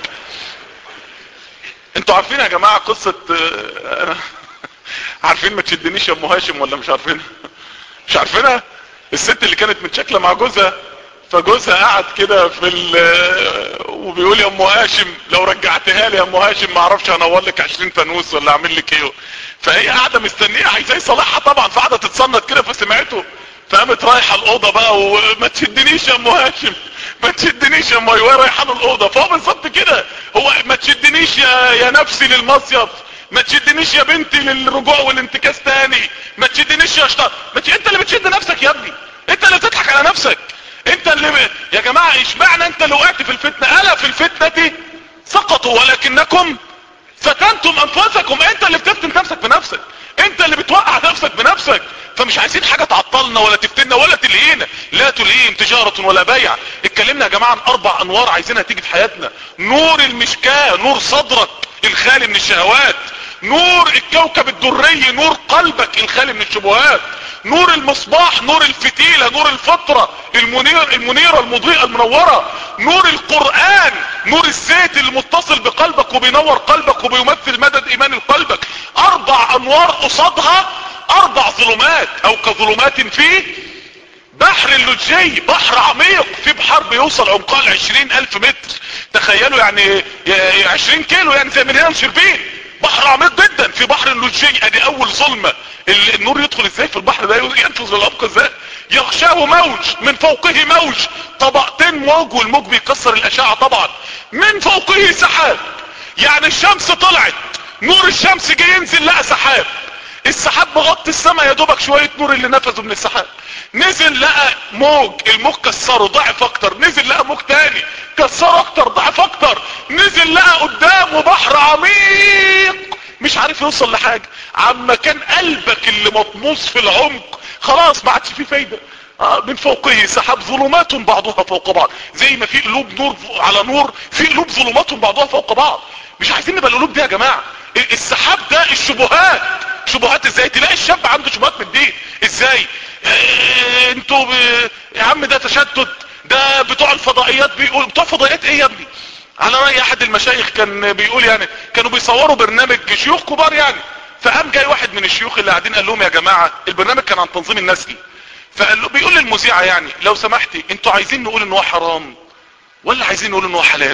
انتوا عارفين يا جماعة قصة اه عارفين ما تشدنيش يا ام هاشم ولا مش عارفينها مش عارفينها الست اللي كانت متشكلة مع جوزها فجوزها قعد كده في ال وبيقول يا ام هاشم لو رجعتها لي يا ام هاشم ما اعرفش هنور لك 20 فانوس ولا اعمل لك ايه فهي قاعده مستنيه عايزاه يصالحها طبعا فقعدت تتصنت كده فسمعته فقامت رايحه الاوضه بقى وما تشدنيش يا ام هاشم ما تشدنيش يا ام وهي رايحه له الاوضه فهو بالظبط كده هو ما تشدنيش يا يا نفسي للمصيف ما تشدنيش يا بنتي للرجوع والانتكاس تاني ما تشدنيش يا شطار ما انت اللي بتشد نفسك يا ابني انت اللي بتضحك على نفسك انت اللي ب... يا جماعة اشمعنى انت اللي وقعت في الفتنة الا في الفتنة دي سقطوا ولكنكم فتنتم انفسكم انت اللي بتفتن نفسك بنفسك انت اللي بتوقع نفسك بنفسك فمش عايزين حاجة تعطلنا ولا تفتنا ولا تلهينا لا تلهيم تجارة ولا بيع اتكلمنا يا جماعة عن اربع انوار عايزينها تيجي في حياتنا نور المشكاة نور صدرك الخالي من الشهوات نور الكوكب الدري نور قلبك الخالي من الشبهات نور المصباح نور الفتيلة نور الفطرة المنير المنيرة المضيئة المنورة نور القرآن نور الزيت المتصل بقلبك وبينور قلبك وبيمثل مدد ايمان قلبك اربع انوار قصادها اربع ظلمات او كظلمات في بحر اللجي بحر عميق في بحر بيوصل عمقها لعشرين الف متر تخيلوا يعني عشرين كيلو يعني زي من هنا لشربين بحر عميق جدا في بحر اللجي ادي اول ظلمة النور يدخل ازاي في البحر ده ينفذ للعمق ازاي يغشاه موج من فوقه موج طبقتين موج والموج بيكسر الاشعة طبعا من فوقه سحاب يعني الشمس طلعت نور الشمس جه ينزل لقى سحاب السحاب مغطي السماء يا دوبك شوية نور اللي نفذوا من السحاب نزل لقى موج الموج كسره ضعف اكتر نزل لقى موج تاني كسره اكتر ضعف اكتر نزل لقى قدامه بحر عميق مش عارف يوصل لحاجة عما كان قلبك اللي مطموس في العمق خلاص ما عادش فيه فايدة آه من فوقه سحاب ظلمات بعضها فوق بعض زي ما في قلوب نور على نور في قلوب ظلمات بعضها فوق بعض مش عايزين نبقى القلوب دي يا جماعة السحاب ده الشبهات شبهات ازاي تلاقي الشاب عنده شبهات من الدين ازاي اه انتوا ب... يا عم ده تشتت ده بتوع الفضائيات بيقول بتوع فضائيات ايه يا ابني على رأي احد المشايخ كان بيقول يعني كانوا بيصوروا برنامج شيوخ كبار يعني فقام جاي واحد من الشيوخ اللي قاعدين قال لهم يا جماعة البرنامج كان عن تنظيم النسل فقال له بيقول للمذيعة يعني لو سمحتي انتوا عايزين نقول ان هو حرام ولا عايزين نقول ان هو حلال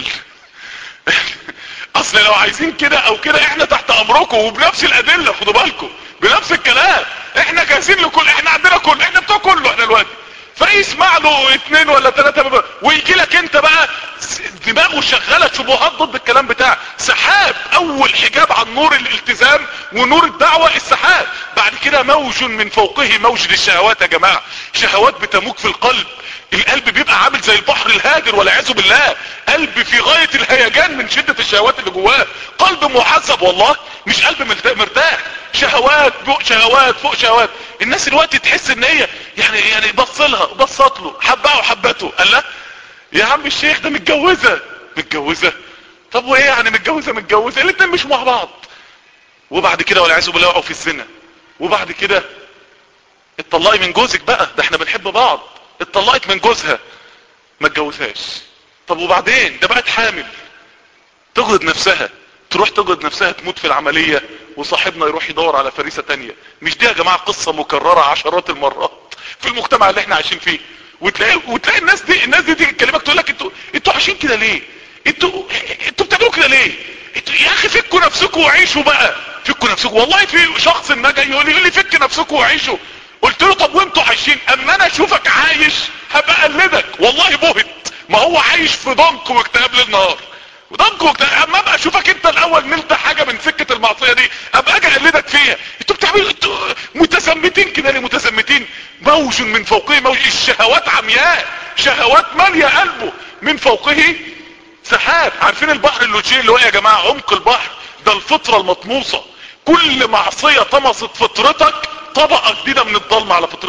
اصل لو عايزين كده او كده احنا تحت امركم وبنفس الادلة خدوا بالكم بنفس الكلام احنا جاهزين لكل احنا عندنا كل احنا بتوع كله احنا دلوقتي فيسمع له اتنين ولا تلاتة ويجي لك انت بقى دماغه شغالة شبهات ضد الكلام بتاع سحاب اول حجاب عن نور الالتزام ونور الدعوة السحاب بعد كده موج من فوقه موج للشهوات يا جماعة شهوات بتموج في القلب القلب بيبقى عامل زي البحر الهادر والعياذ بالله قلب في غاية الهيجان من شدة الشهوات اللي جواه قلب محذب والله مش قلب مرتاح شهوات فوق شهوات فوق شهوات الناس الوقت تحس ان هي يعني يعني بص لها بصت له حبها وحبته قال لا يا عم الشيخ ده متجوزة متجوزة طب وايه يعني متجوزة متجوزة الاتنين مش مع بعض وبعد كده والعياذ بالله وقعوا في الزنا وبعد كده اتطلقي من جوزك بقى ده احنا بنحب بعض اتطلقت من جوزها ما اتجوزهاش طب وبعدين ده بقت حامل تجهد نفسها تروح تجهد نفسها تموت في العملية وصاحبنا يروح يدور على فريسة تانية مش دي يا جماعة قصة مكررة عشرات المرات في المجتمع اللي احنا عايشين فيه وتلاقي وتلاقي الناس دي الناس دي تيجي تكلمك تقول لك انتوا انتوا عايشين كده ليه انتوا انتوا بتعملوا كده ليه انتوا يا اخي فكوا نفسكم وعيشوا بقى فكوا نفسكم والله في شخص ما جاي يقول لي يقول لي فك نفسكم وعيشوا قلت له طب وانتوا عايشين اما انا اشوفك عايش هبقى اقلدك والله بهت ما هو عايش في ضنك واكتئاب للنهار وضنك واكتئاب اما ابقى اشوفك انت الاول نلت حاجه من سكه المعصيه دي ابقى اجي اقلدك فيها انتوا بتعملوا انتوا متسمتين كده ليه متسمتين موج من فوقه موج الشهوات عمياء شهوات ماليه قلبه من فوقه سحاب عارفين البحر اللوجيه اللي هو يا جماعه عمق البحر ده الفطره المطموسه كل معصيه طمست فطرتك طبقة جديدة من الظلمة على فطرتك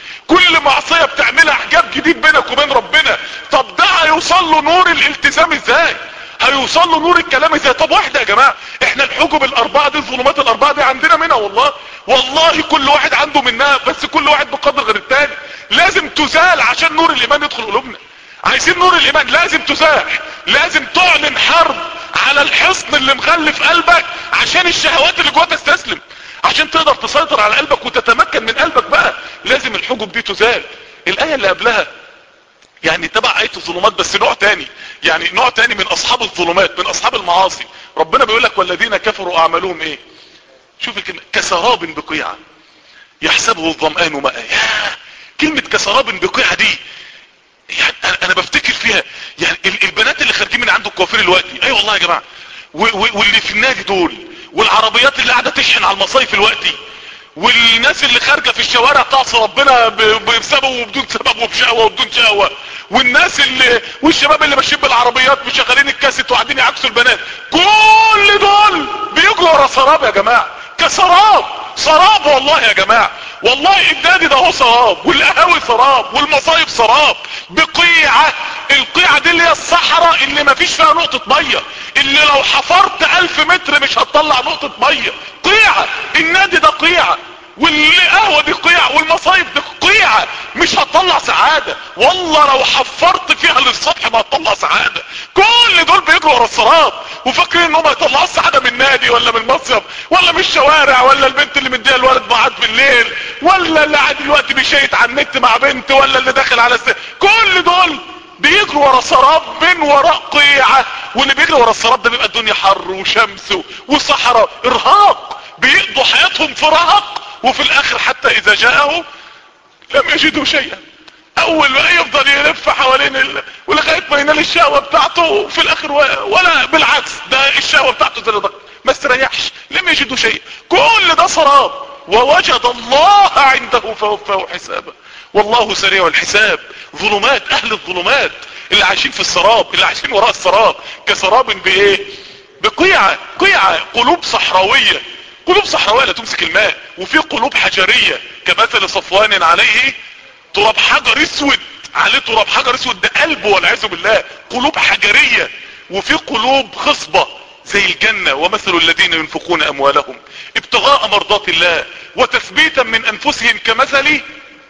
كل معصية بتعملها حجاب جديد بينك وبين ربنا طب ده هيوصل له نور الالتزام ازاي هيوصل له نور الكلام ازاي طب واحدة يا جماعة احنا الحجب الاربعة دي الظلمات الاربعة دي عندنا منها والله والله كل واحد عنده منها بس كل واحد بقدر غير التاني لازم تزال عشان نور الايمان يدخل قلوبنا عايزين نور الايمان لازم تزاح لازم تعلن حرب على الحصن اللي مخلف قلبك عشان الشهوات اللي جوه تستسلم عشان تقدر تسيطر على قلبك وتتمكن من قلبك بقى لازم الحجب دي تزال الايه اللي قبلها يعني تبع ايه الظلمات بس نوع تاني يعني نوع تاني من اصحاب الظلمات من اصحاب المعاصي ربنا بيقول لك والذين كفروا اعمالهم ايه شوف الكلمة كسراب بقيعة يحسبه الظمآن ماء يا كلمة كسراب بقيعة دي يعني انا, أنا بفتكر فيها يعني البنات اللي خارجين من عند الكوافير دلوقتي اي أيوة والله يا جماعة واللي في النادي دول والعربيات اللي قاعدة تشحن على المصايف دلوقتي والناس اللي خارجة في الشوارع تعصي ربنا بسبب وبدون سبب وبشهوة وبدون شهوة والناس اللي والشباب اللي ماشيين بالعربيات مشغلين الكاسيت وقاعدين يعكسوا البنات كل دول بيجروا ورا سراب يا جماعة كسراب سراب والله يا جماعة والله النادي ده هو سراب والقهاوي سراب والمصايب سراب بقيعة القيعة دي اللي هي الصحراء اللي ما فيش فيها نقطة مية اللي لو حفرت الف متر مش هتطلع نقطة مية قيعة النادي ده قيعة والقهوة دي قيعة والمصايب دي قيعة مش هتطلع سعادة والله لو حفرت فيها للسطح ما هتطلع سعادة كل دول بيجروا ورا السراب وفاكرين ان هم يطلعوا السعادة من نادي ولا من مصيف ولا من الشوارع ولا البنت اللي مديها الولد بعد بالليل ولا اللي قاعد دلوقتي بيشيت على النت مع بنت ولا اللي داخل على السن كل دول بيجروا ورا سراب من وراء قيعة واللي بيجري ورا السراب ده بيبقى الدنيا حر وشمس وصحراء ارهاق بيقضوا حياتهم في رهق وفي الاخر حتى اذا جاءه لم يجدوا شيئا اول ما يفضل يلف حوالين ال... ولغايه ما ينال الشهوه بتاعته وفي الاخر و... ولا بالعكس ده الشهوه بتاعته زي ده ما استريحش لم يجدوا شيئا كل ده سراب ووجد الله عنده فوفاه حسابه والله سريع الحساب ظلمات اهل الظلمات اللي عايشين في السراب اللي عايشين وراء السراب كسراب بايه بقيعة قيعة قلوب صحراوية قلوب صحراوية لا تمسك الماء وفي قلوب حجرية كمثل صفوان عليه تراب حجر اسود عليه تراب حجر اسود ده قلبه والعياذ بالله قلوب حجرية وفي قلوب خصبة زي الجنة ومثل الذين ينفقون اموالهم ابتغاء مرضات الله وتثبيتا من انفسهم كمثل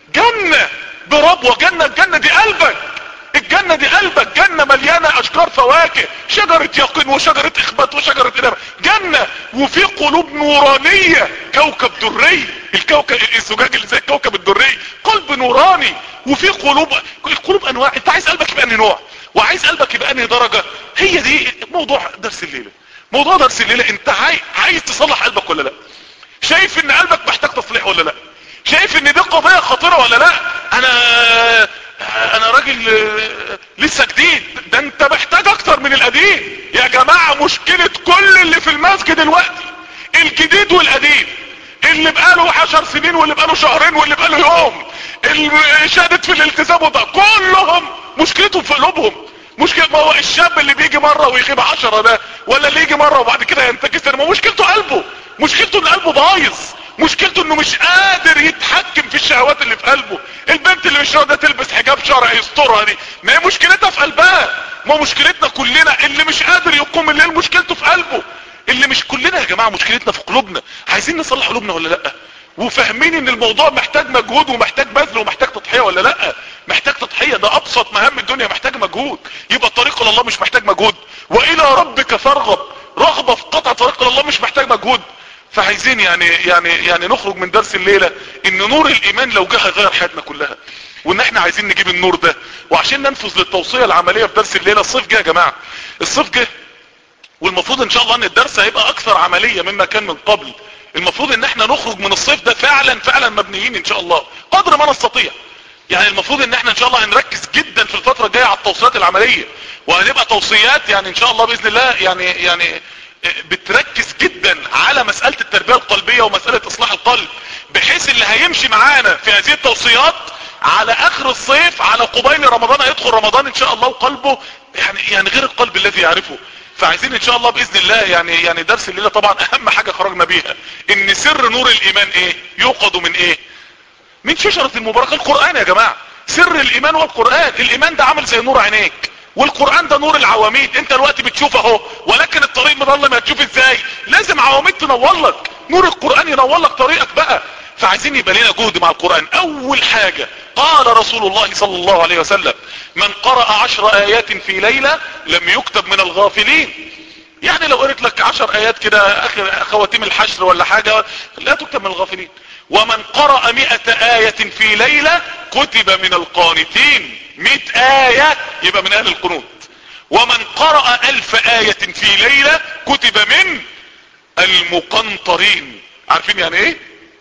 جنة بربوة جنة الجنة دي قلبك الجنة دي قلبك جنة مليانة اشجار فواكه شجرة يقين وشجرة اخبات وشجرة انابة جنة وفي قلوب نورانية كوكب دري الكوكب الزجاج اللي زي الكوكب الدري قلب نوراني وفي قلوب القلوب انواع انت عايز قلبك يبقى انهي نوع وعايز قلبك يبقى انهي درجة هي دي موضوع درس الليلة موضوع درس الليلة انت عاي... عايز تصلح قلبك ولا لا شايف ان قلبك محتاج تصليح ولا لا شايف ان دي قضية خطيرة ولا لا انا انا راجل لسه جديد ده انت محتاج اكتر من القديم يا جماعة مشكلة كل اللي في المسجد دلوقتي الجديد والقديم اللي بقاله عشر سنين واللي بقاله شهرين واللي بقاله يوم اللي شادت في الالتزام وده كلهم مشكلتهم في قلوبهم مشكلة ما هو الشاب اللي بيجي مرة ويغيب عشرة ده ولا اللي يجي مرة وبعد كده ينتكسر ما مشكلته قلبه مشكلته ان قلبه بايظ مشكلته انه مش قادر يتحكم في الشهوات اللي في قلبه البنت اللي مش راضيه تلبس حجاب شرعي يسترها دي ما هي مشكلتها في قلبها ما مشكلتنا كلنا اللي مش قادر يقوم الليل مشكلته في قلبه اللي مش كلنا يا جماعه مشكلتنا في قلوبنا عايزين نصلح قلوبنا ولا لا وفاهمين ان الموضوع محتاج مجهود ومحتاج بذل ومحتاج تضحيه ولا لا محتاج تضحيه ده ابسط مهام الدنيا محتاج مجهود يبقى الطريق الى الله مش محتاج مجهود والى ربك فارغب رغبه في قطع طريق الى الله مش محتاج مجهود فعايزين يعني يعني يعني نخرج من درس الليلة ان نور الايمان لو جه هيغير حياتنا كلها وان احنا عايزين نجيب النور ده وعشان ننفذ للتوصية العملية في درس الليلة الصيف جه يا جماعة الصيف جه والمفروض ان شاء الله ان الدرس هيبقى اكثر عملية مما كان من قبل المفروض ان احنا نخرج من الصيف ده فعلا فعلا مبنيين ان شاء الله قدر ما نستطيع يعني المفروض ان احنا ان شاء الله هنركز جدا في الفترة الجاية على التوصيات العملية وهنبقى توصيات يعني ان شاء الله باذن الله يعني يعني بتركز جدا على مسألة التربية القلبية ومسألة اصلاح القلب بحيث اللي هيمشي معانا في هذه التوصيات على اخر الصيف على قبيل رمضان هيدخل رمضان ان شاء الله وقلبه يعني يعني غير القلب الذي يعرفه فعايزين ان شاء الله باذن الله يعني يعني درس الليله طبعا اهم حاجه خرجنا بيها ان سر نور الايمان ايه يوقد من ايه من شجرة المباركة القرآن يا جماعة سر الايمان والقرآن الايمان ده عامل زي نور عينيك والقرآن ده نور العواميد انت الوقت بتشوف اهو ولكن الطريق مظلم هتشوف ازاي لازم عواميد تنور لك نور القرآن ينور لك طريقك بقى فعايزين يبقى لنا جهد مع القرآن اول حاجة قال رسول الله صلى الله عليه وسلم من قرأ عشر ايات في ليلة لم يكتب من الغافلين يعني لو قرأت لك عشر ايات كده اخر خواتيم الحشر ولا حاجة لا تكتب من الغافلين ومن قرأ مئة آية في ليلة كتب من القانتين مئة آية يبقى من اهل القنوت ومن قرأ الف آية في ليلة كتب من المقنطرين عارفين يعني ايه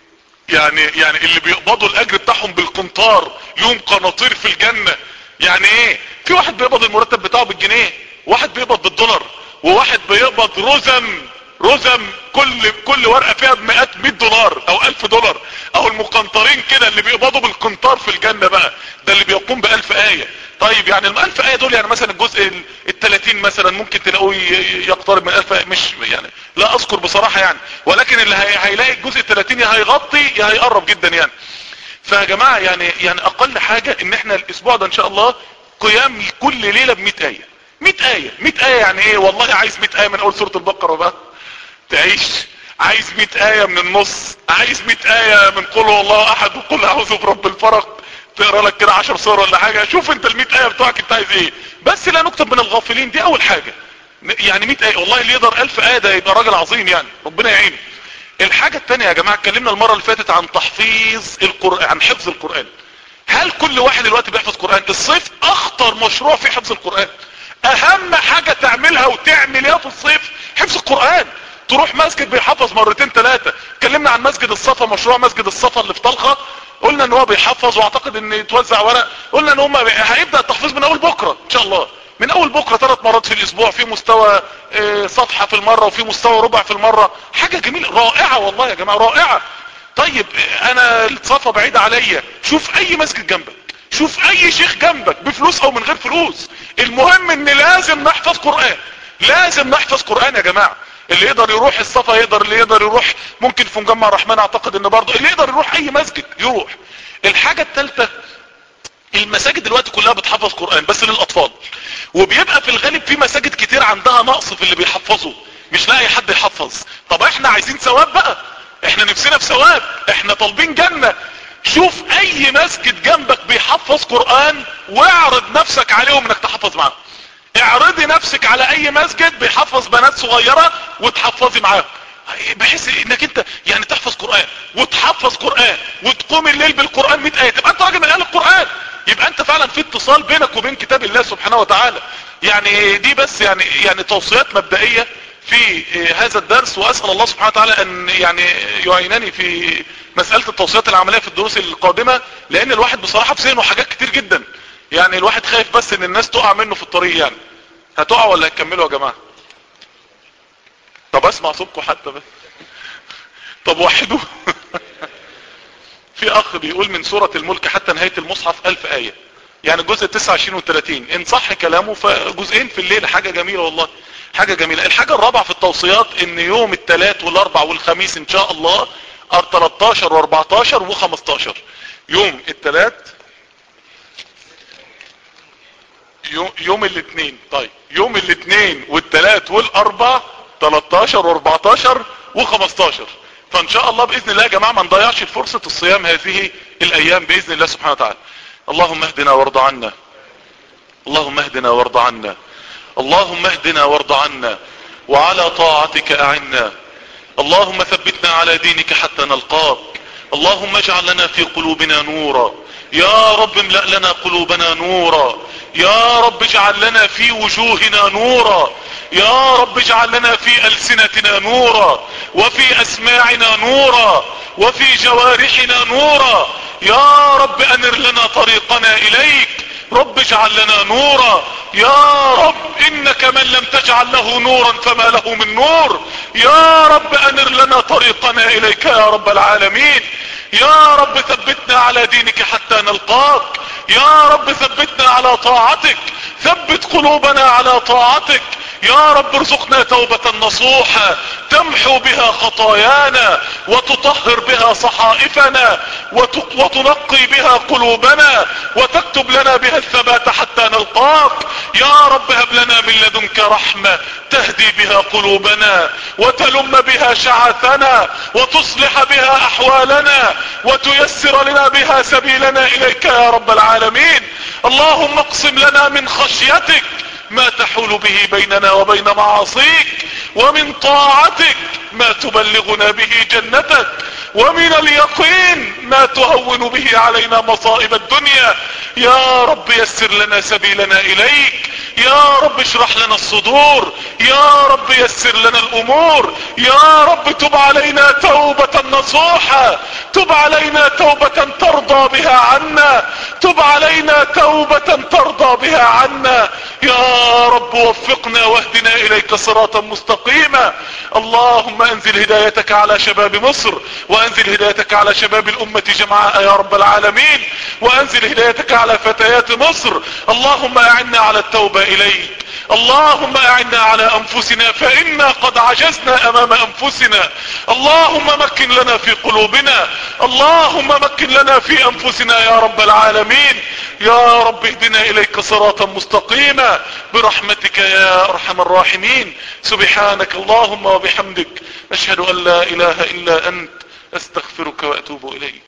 يعني يعني اللي بيقبضوا الاجر بتاعهم بالقنطار لهم قناطير في الجنة يعني ايه في واحد بيقبض المرتب بتاعه بالجنيه واحد بيقبض بالدولار وواحد بيقبض رزم رزم كل كل ورقة فيها بمئات 100 دولار او 1000 دولار او المقنطرين كده اللي بيقبضوا بالقنطار في الجنة بقى ده اللي بيقوم بألف آية طيب يعني الألف آية دول يعني مثلا الجزء التلاتين مثلا ممكن تلاقوه يقترب من ألف آية مش يعني لا أذكر بصراحة يعني ولكن اللي هيلاقي الجزء التلاتين يا هيغطي يا هيقرب جدا يعني فيا جماعة يعني يعني أقل حاجة إن احنا الأسبوع ده إن شاء الله قيام كل ليلة ب 100 آية 100 آية 100 آية يعني إيه والله عايز 100 آية من أول سورة البقرة بقى تعيش عايز 100 آية من النص عايز 100 آية من قل هو الله أحد وقل أعوذ برب الفرق تقرا لك كده 10 صور ولا حاجة شوف انت ال 100 آية بتوعك انت عايز ايه بس لا نكتب من الغافلين دي اول حاجة يعني 100 آية والله اللي يقدر 1000 آية ده يبقى راجل عظيم يعني ربنا يعينه الحاجة التانية يا جماعة اتكلمنا المرة اللي فاتت عن تحفيظ القرآن عن حفظ القرآن هل كل واحد دلوقتي بيحفظ قرآن الصيف اخطر مشروع في حفظ القرآن اهم حاجة تعملها وتعمل ايه في الصيف حفظ القرآن تروح مسجد بيحفظ مرتين ثلاثة اتكلمنا عن مسجد الصفا مشروع مسجد الصفا اللي في طلخة قلنا ان هو بيحفظ واعتقد ان يتوزع ورق قلنا ان هم هيبدأ التحفيظ من اول بكرة ان شاء الله من اول بكرة ثلاث مرات في الاسبوع في مستوى اه صفحة في المرة وفي مستوى ربع في المرة حاجة جميلة رائعة والله يا جماعة رائعة طيب انا الصفا بعيد عليا شوف اي مسجد جنبك شوف اي شيخ جنبك بفلوس او من غير فلوس المهم ان لازم نحفظ قرآن لازم نحفظ قرآن يا جماعة اللي يقدر يروح الصفا يقدر اللي يقدر يروح ممكن في مجمع الرحمن اعتقد ان برضه اللي يقدر يروح اي مسجد يروح الحاجة الثالثة المساجد دلوقتي كلها بتحفظ قرآن بس للاطفال وبيبقى في الغالب في مساجد كتير عندها نقص في اللي بيحفظوا مش لاقي حد يحفظ طب احنا عايزين ثواب بقى احنا نفسنا في ثواب احنا طالبين جنة شوف اي مسجد جنبك بيحفظ قرآن واعرض نفسك عليهم انك تحفظ معاهم اعرضي نفسك على اي مسجد بيحفظ بنات صغيرة وتحفظي معاهم بحيث انك انت يعني تحفظ قرآن وتحفظ قرآن وتقوم الليل بالقرآن 100 ايه تبقى انت راجل من اهل القرآن يبقى انت فعلا في اتصال بينك وبين كتاب الله سبحانه وتعالى يعني دي بس يعني يعني توصيات مبدئية في هذا الدرس واسأل الله سبحانه وتعالى ان يعني يعينني في مسألة التوصيات العملية في الدروس القادمة لان الواحد بصراحة في ذهنه حاجات كتير جدا يعني الواحد خايف بس ان الناس تقع منه في الطريق يعني هتقع ولا هتكملوا يا جماعة طب اسمع صوتكم حتى بس طب وحدوا في اخ بيقول من سورة الملك حتى نهاية المصحف الف اية يعني الجزء 29 و 30 ان صح كلامه فجزئين في الليل حاجة جميلة والله حاجة جميلة الحاجة الرابعة في التوصيات ان يوم الثلاث والاربع والخميس ان شاء الله 13 و14 و15 يوم الثلاث يوم, يوم الاثنين طيب يوم الاثنين والثلاث والاربع 13 و14 و15 فان شاء الله باذن الله يا جماعة ما نضيعش فرصة الصيام هذه الايام باذن الله سبحانه وتعالى اللهم اهدنا وارض عنا اللهم اهدنا وارض عنا اللهم اهدنا وارض عنا وعلى طاعتك اعنا اللهم ثبتنا على دينك حتى نلقاك اللهم اجعل لنا في قلوبنا نورا يا رب املأ لنا قلوبنا نورا يا رب اجعل لنا في وجوهنا نورا يا رب اجعل لنا في ألسنتنا نورا وفي أسماعنا نورا وفي جوارحنا نورا يا رب أنر لنا طريقنا إليك رب اجعل لنا نورا يا رب انك من لم تجعل له نورا فما له من نور يا رب انر لنا طريقنا اليك يا رب العالمين يا رب ثبتنا على دينك حتى نلقاك يا رب ثبتنا على طاعتك ثبت قلوبنا على طاعتك يا رب ارزقنا توبة نصوحة تمحو بها خطايانا وتطهر بها صحائفنا وتنقي بها قلوبنا وتكتب لنا بها الثبات حتى نلقاك يا رب هب لنا من لدنك رحمة تهدي بها قلوبنا وتلم بها شعثنا وتصلح بها احوالنا وتيسر لنا بها سبيلنا اليك يا رب العالمين اللهم اقسم لنا من خشيتك ما تحول به بيننا وبين معاصيك ومن طاعتك ما تبلغنا به جنتك ومن اليقين ما تهون به علينا مصائب الدنيا يا رب يسر لنا سبيلنا اليك يا رب اشرح لنا الصدور يا رب يسر لنا الامور يا رب تب علينا توبة نصوحة تب علينا توبة ترضى بها عنا تب علينا توبة ترضى بها عنا يا رب وفقنا واهدنا اليك صراطا مستقيما اللهم انزل هدايتك على شباب مصر وانزل هدايتك على شباب الامة جمعاء يا رب العالمين وانزل هدايتك على فتيات مصر اللهم اعنا على التوبة اليك اللهم اعنا على انفسنا فانا قد عجزنا امام انفسنا اللهم مكن لنا في قلوبنا اللهم مكن لنا في انفسنا يا رب العالمين يا رب اهدنا اليك صراطا مستقيما برحمتك يا ارحم الراحمين سبحانك اللهم وبحمدك اشهد ان لا اله الا انت استغفرك واتوب اليك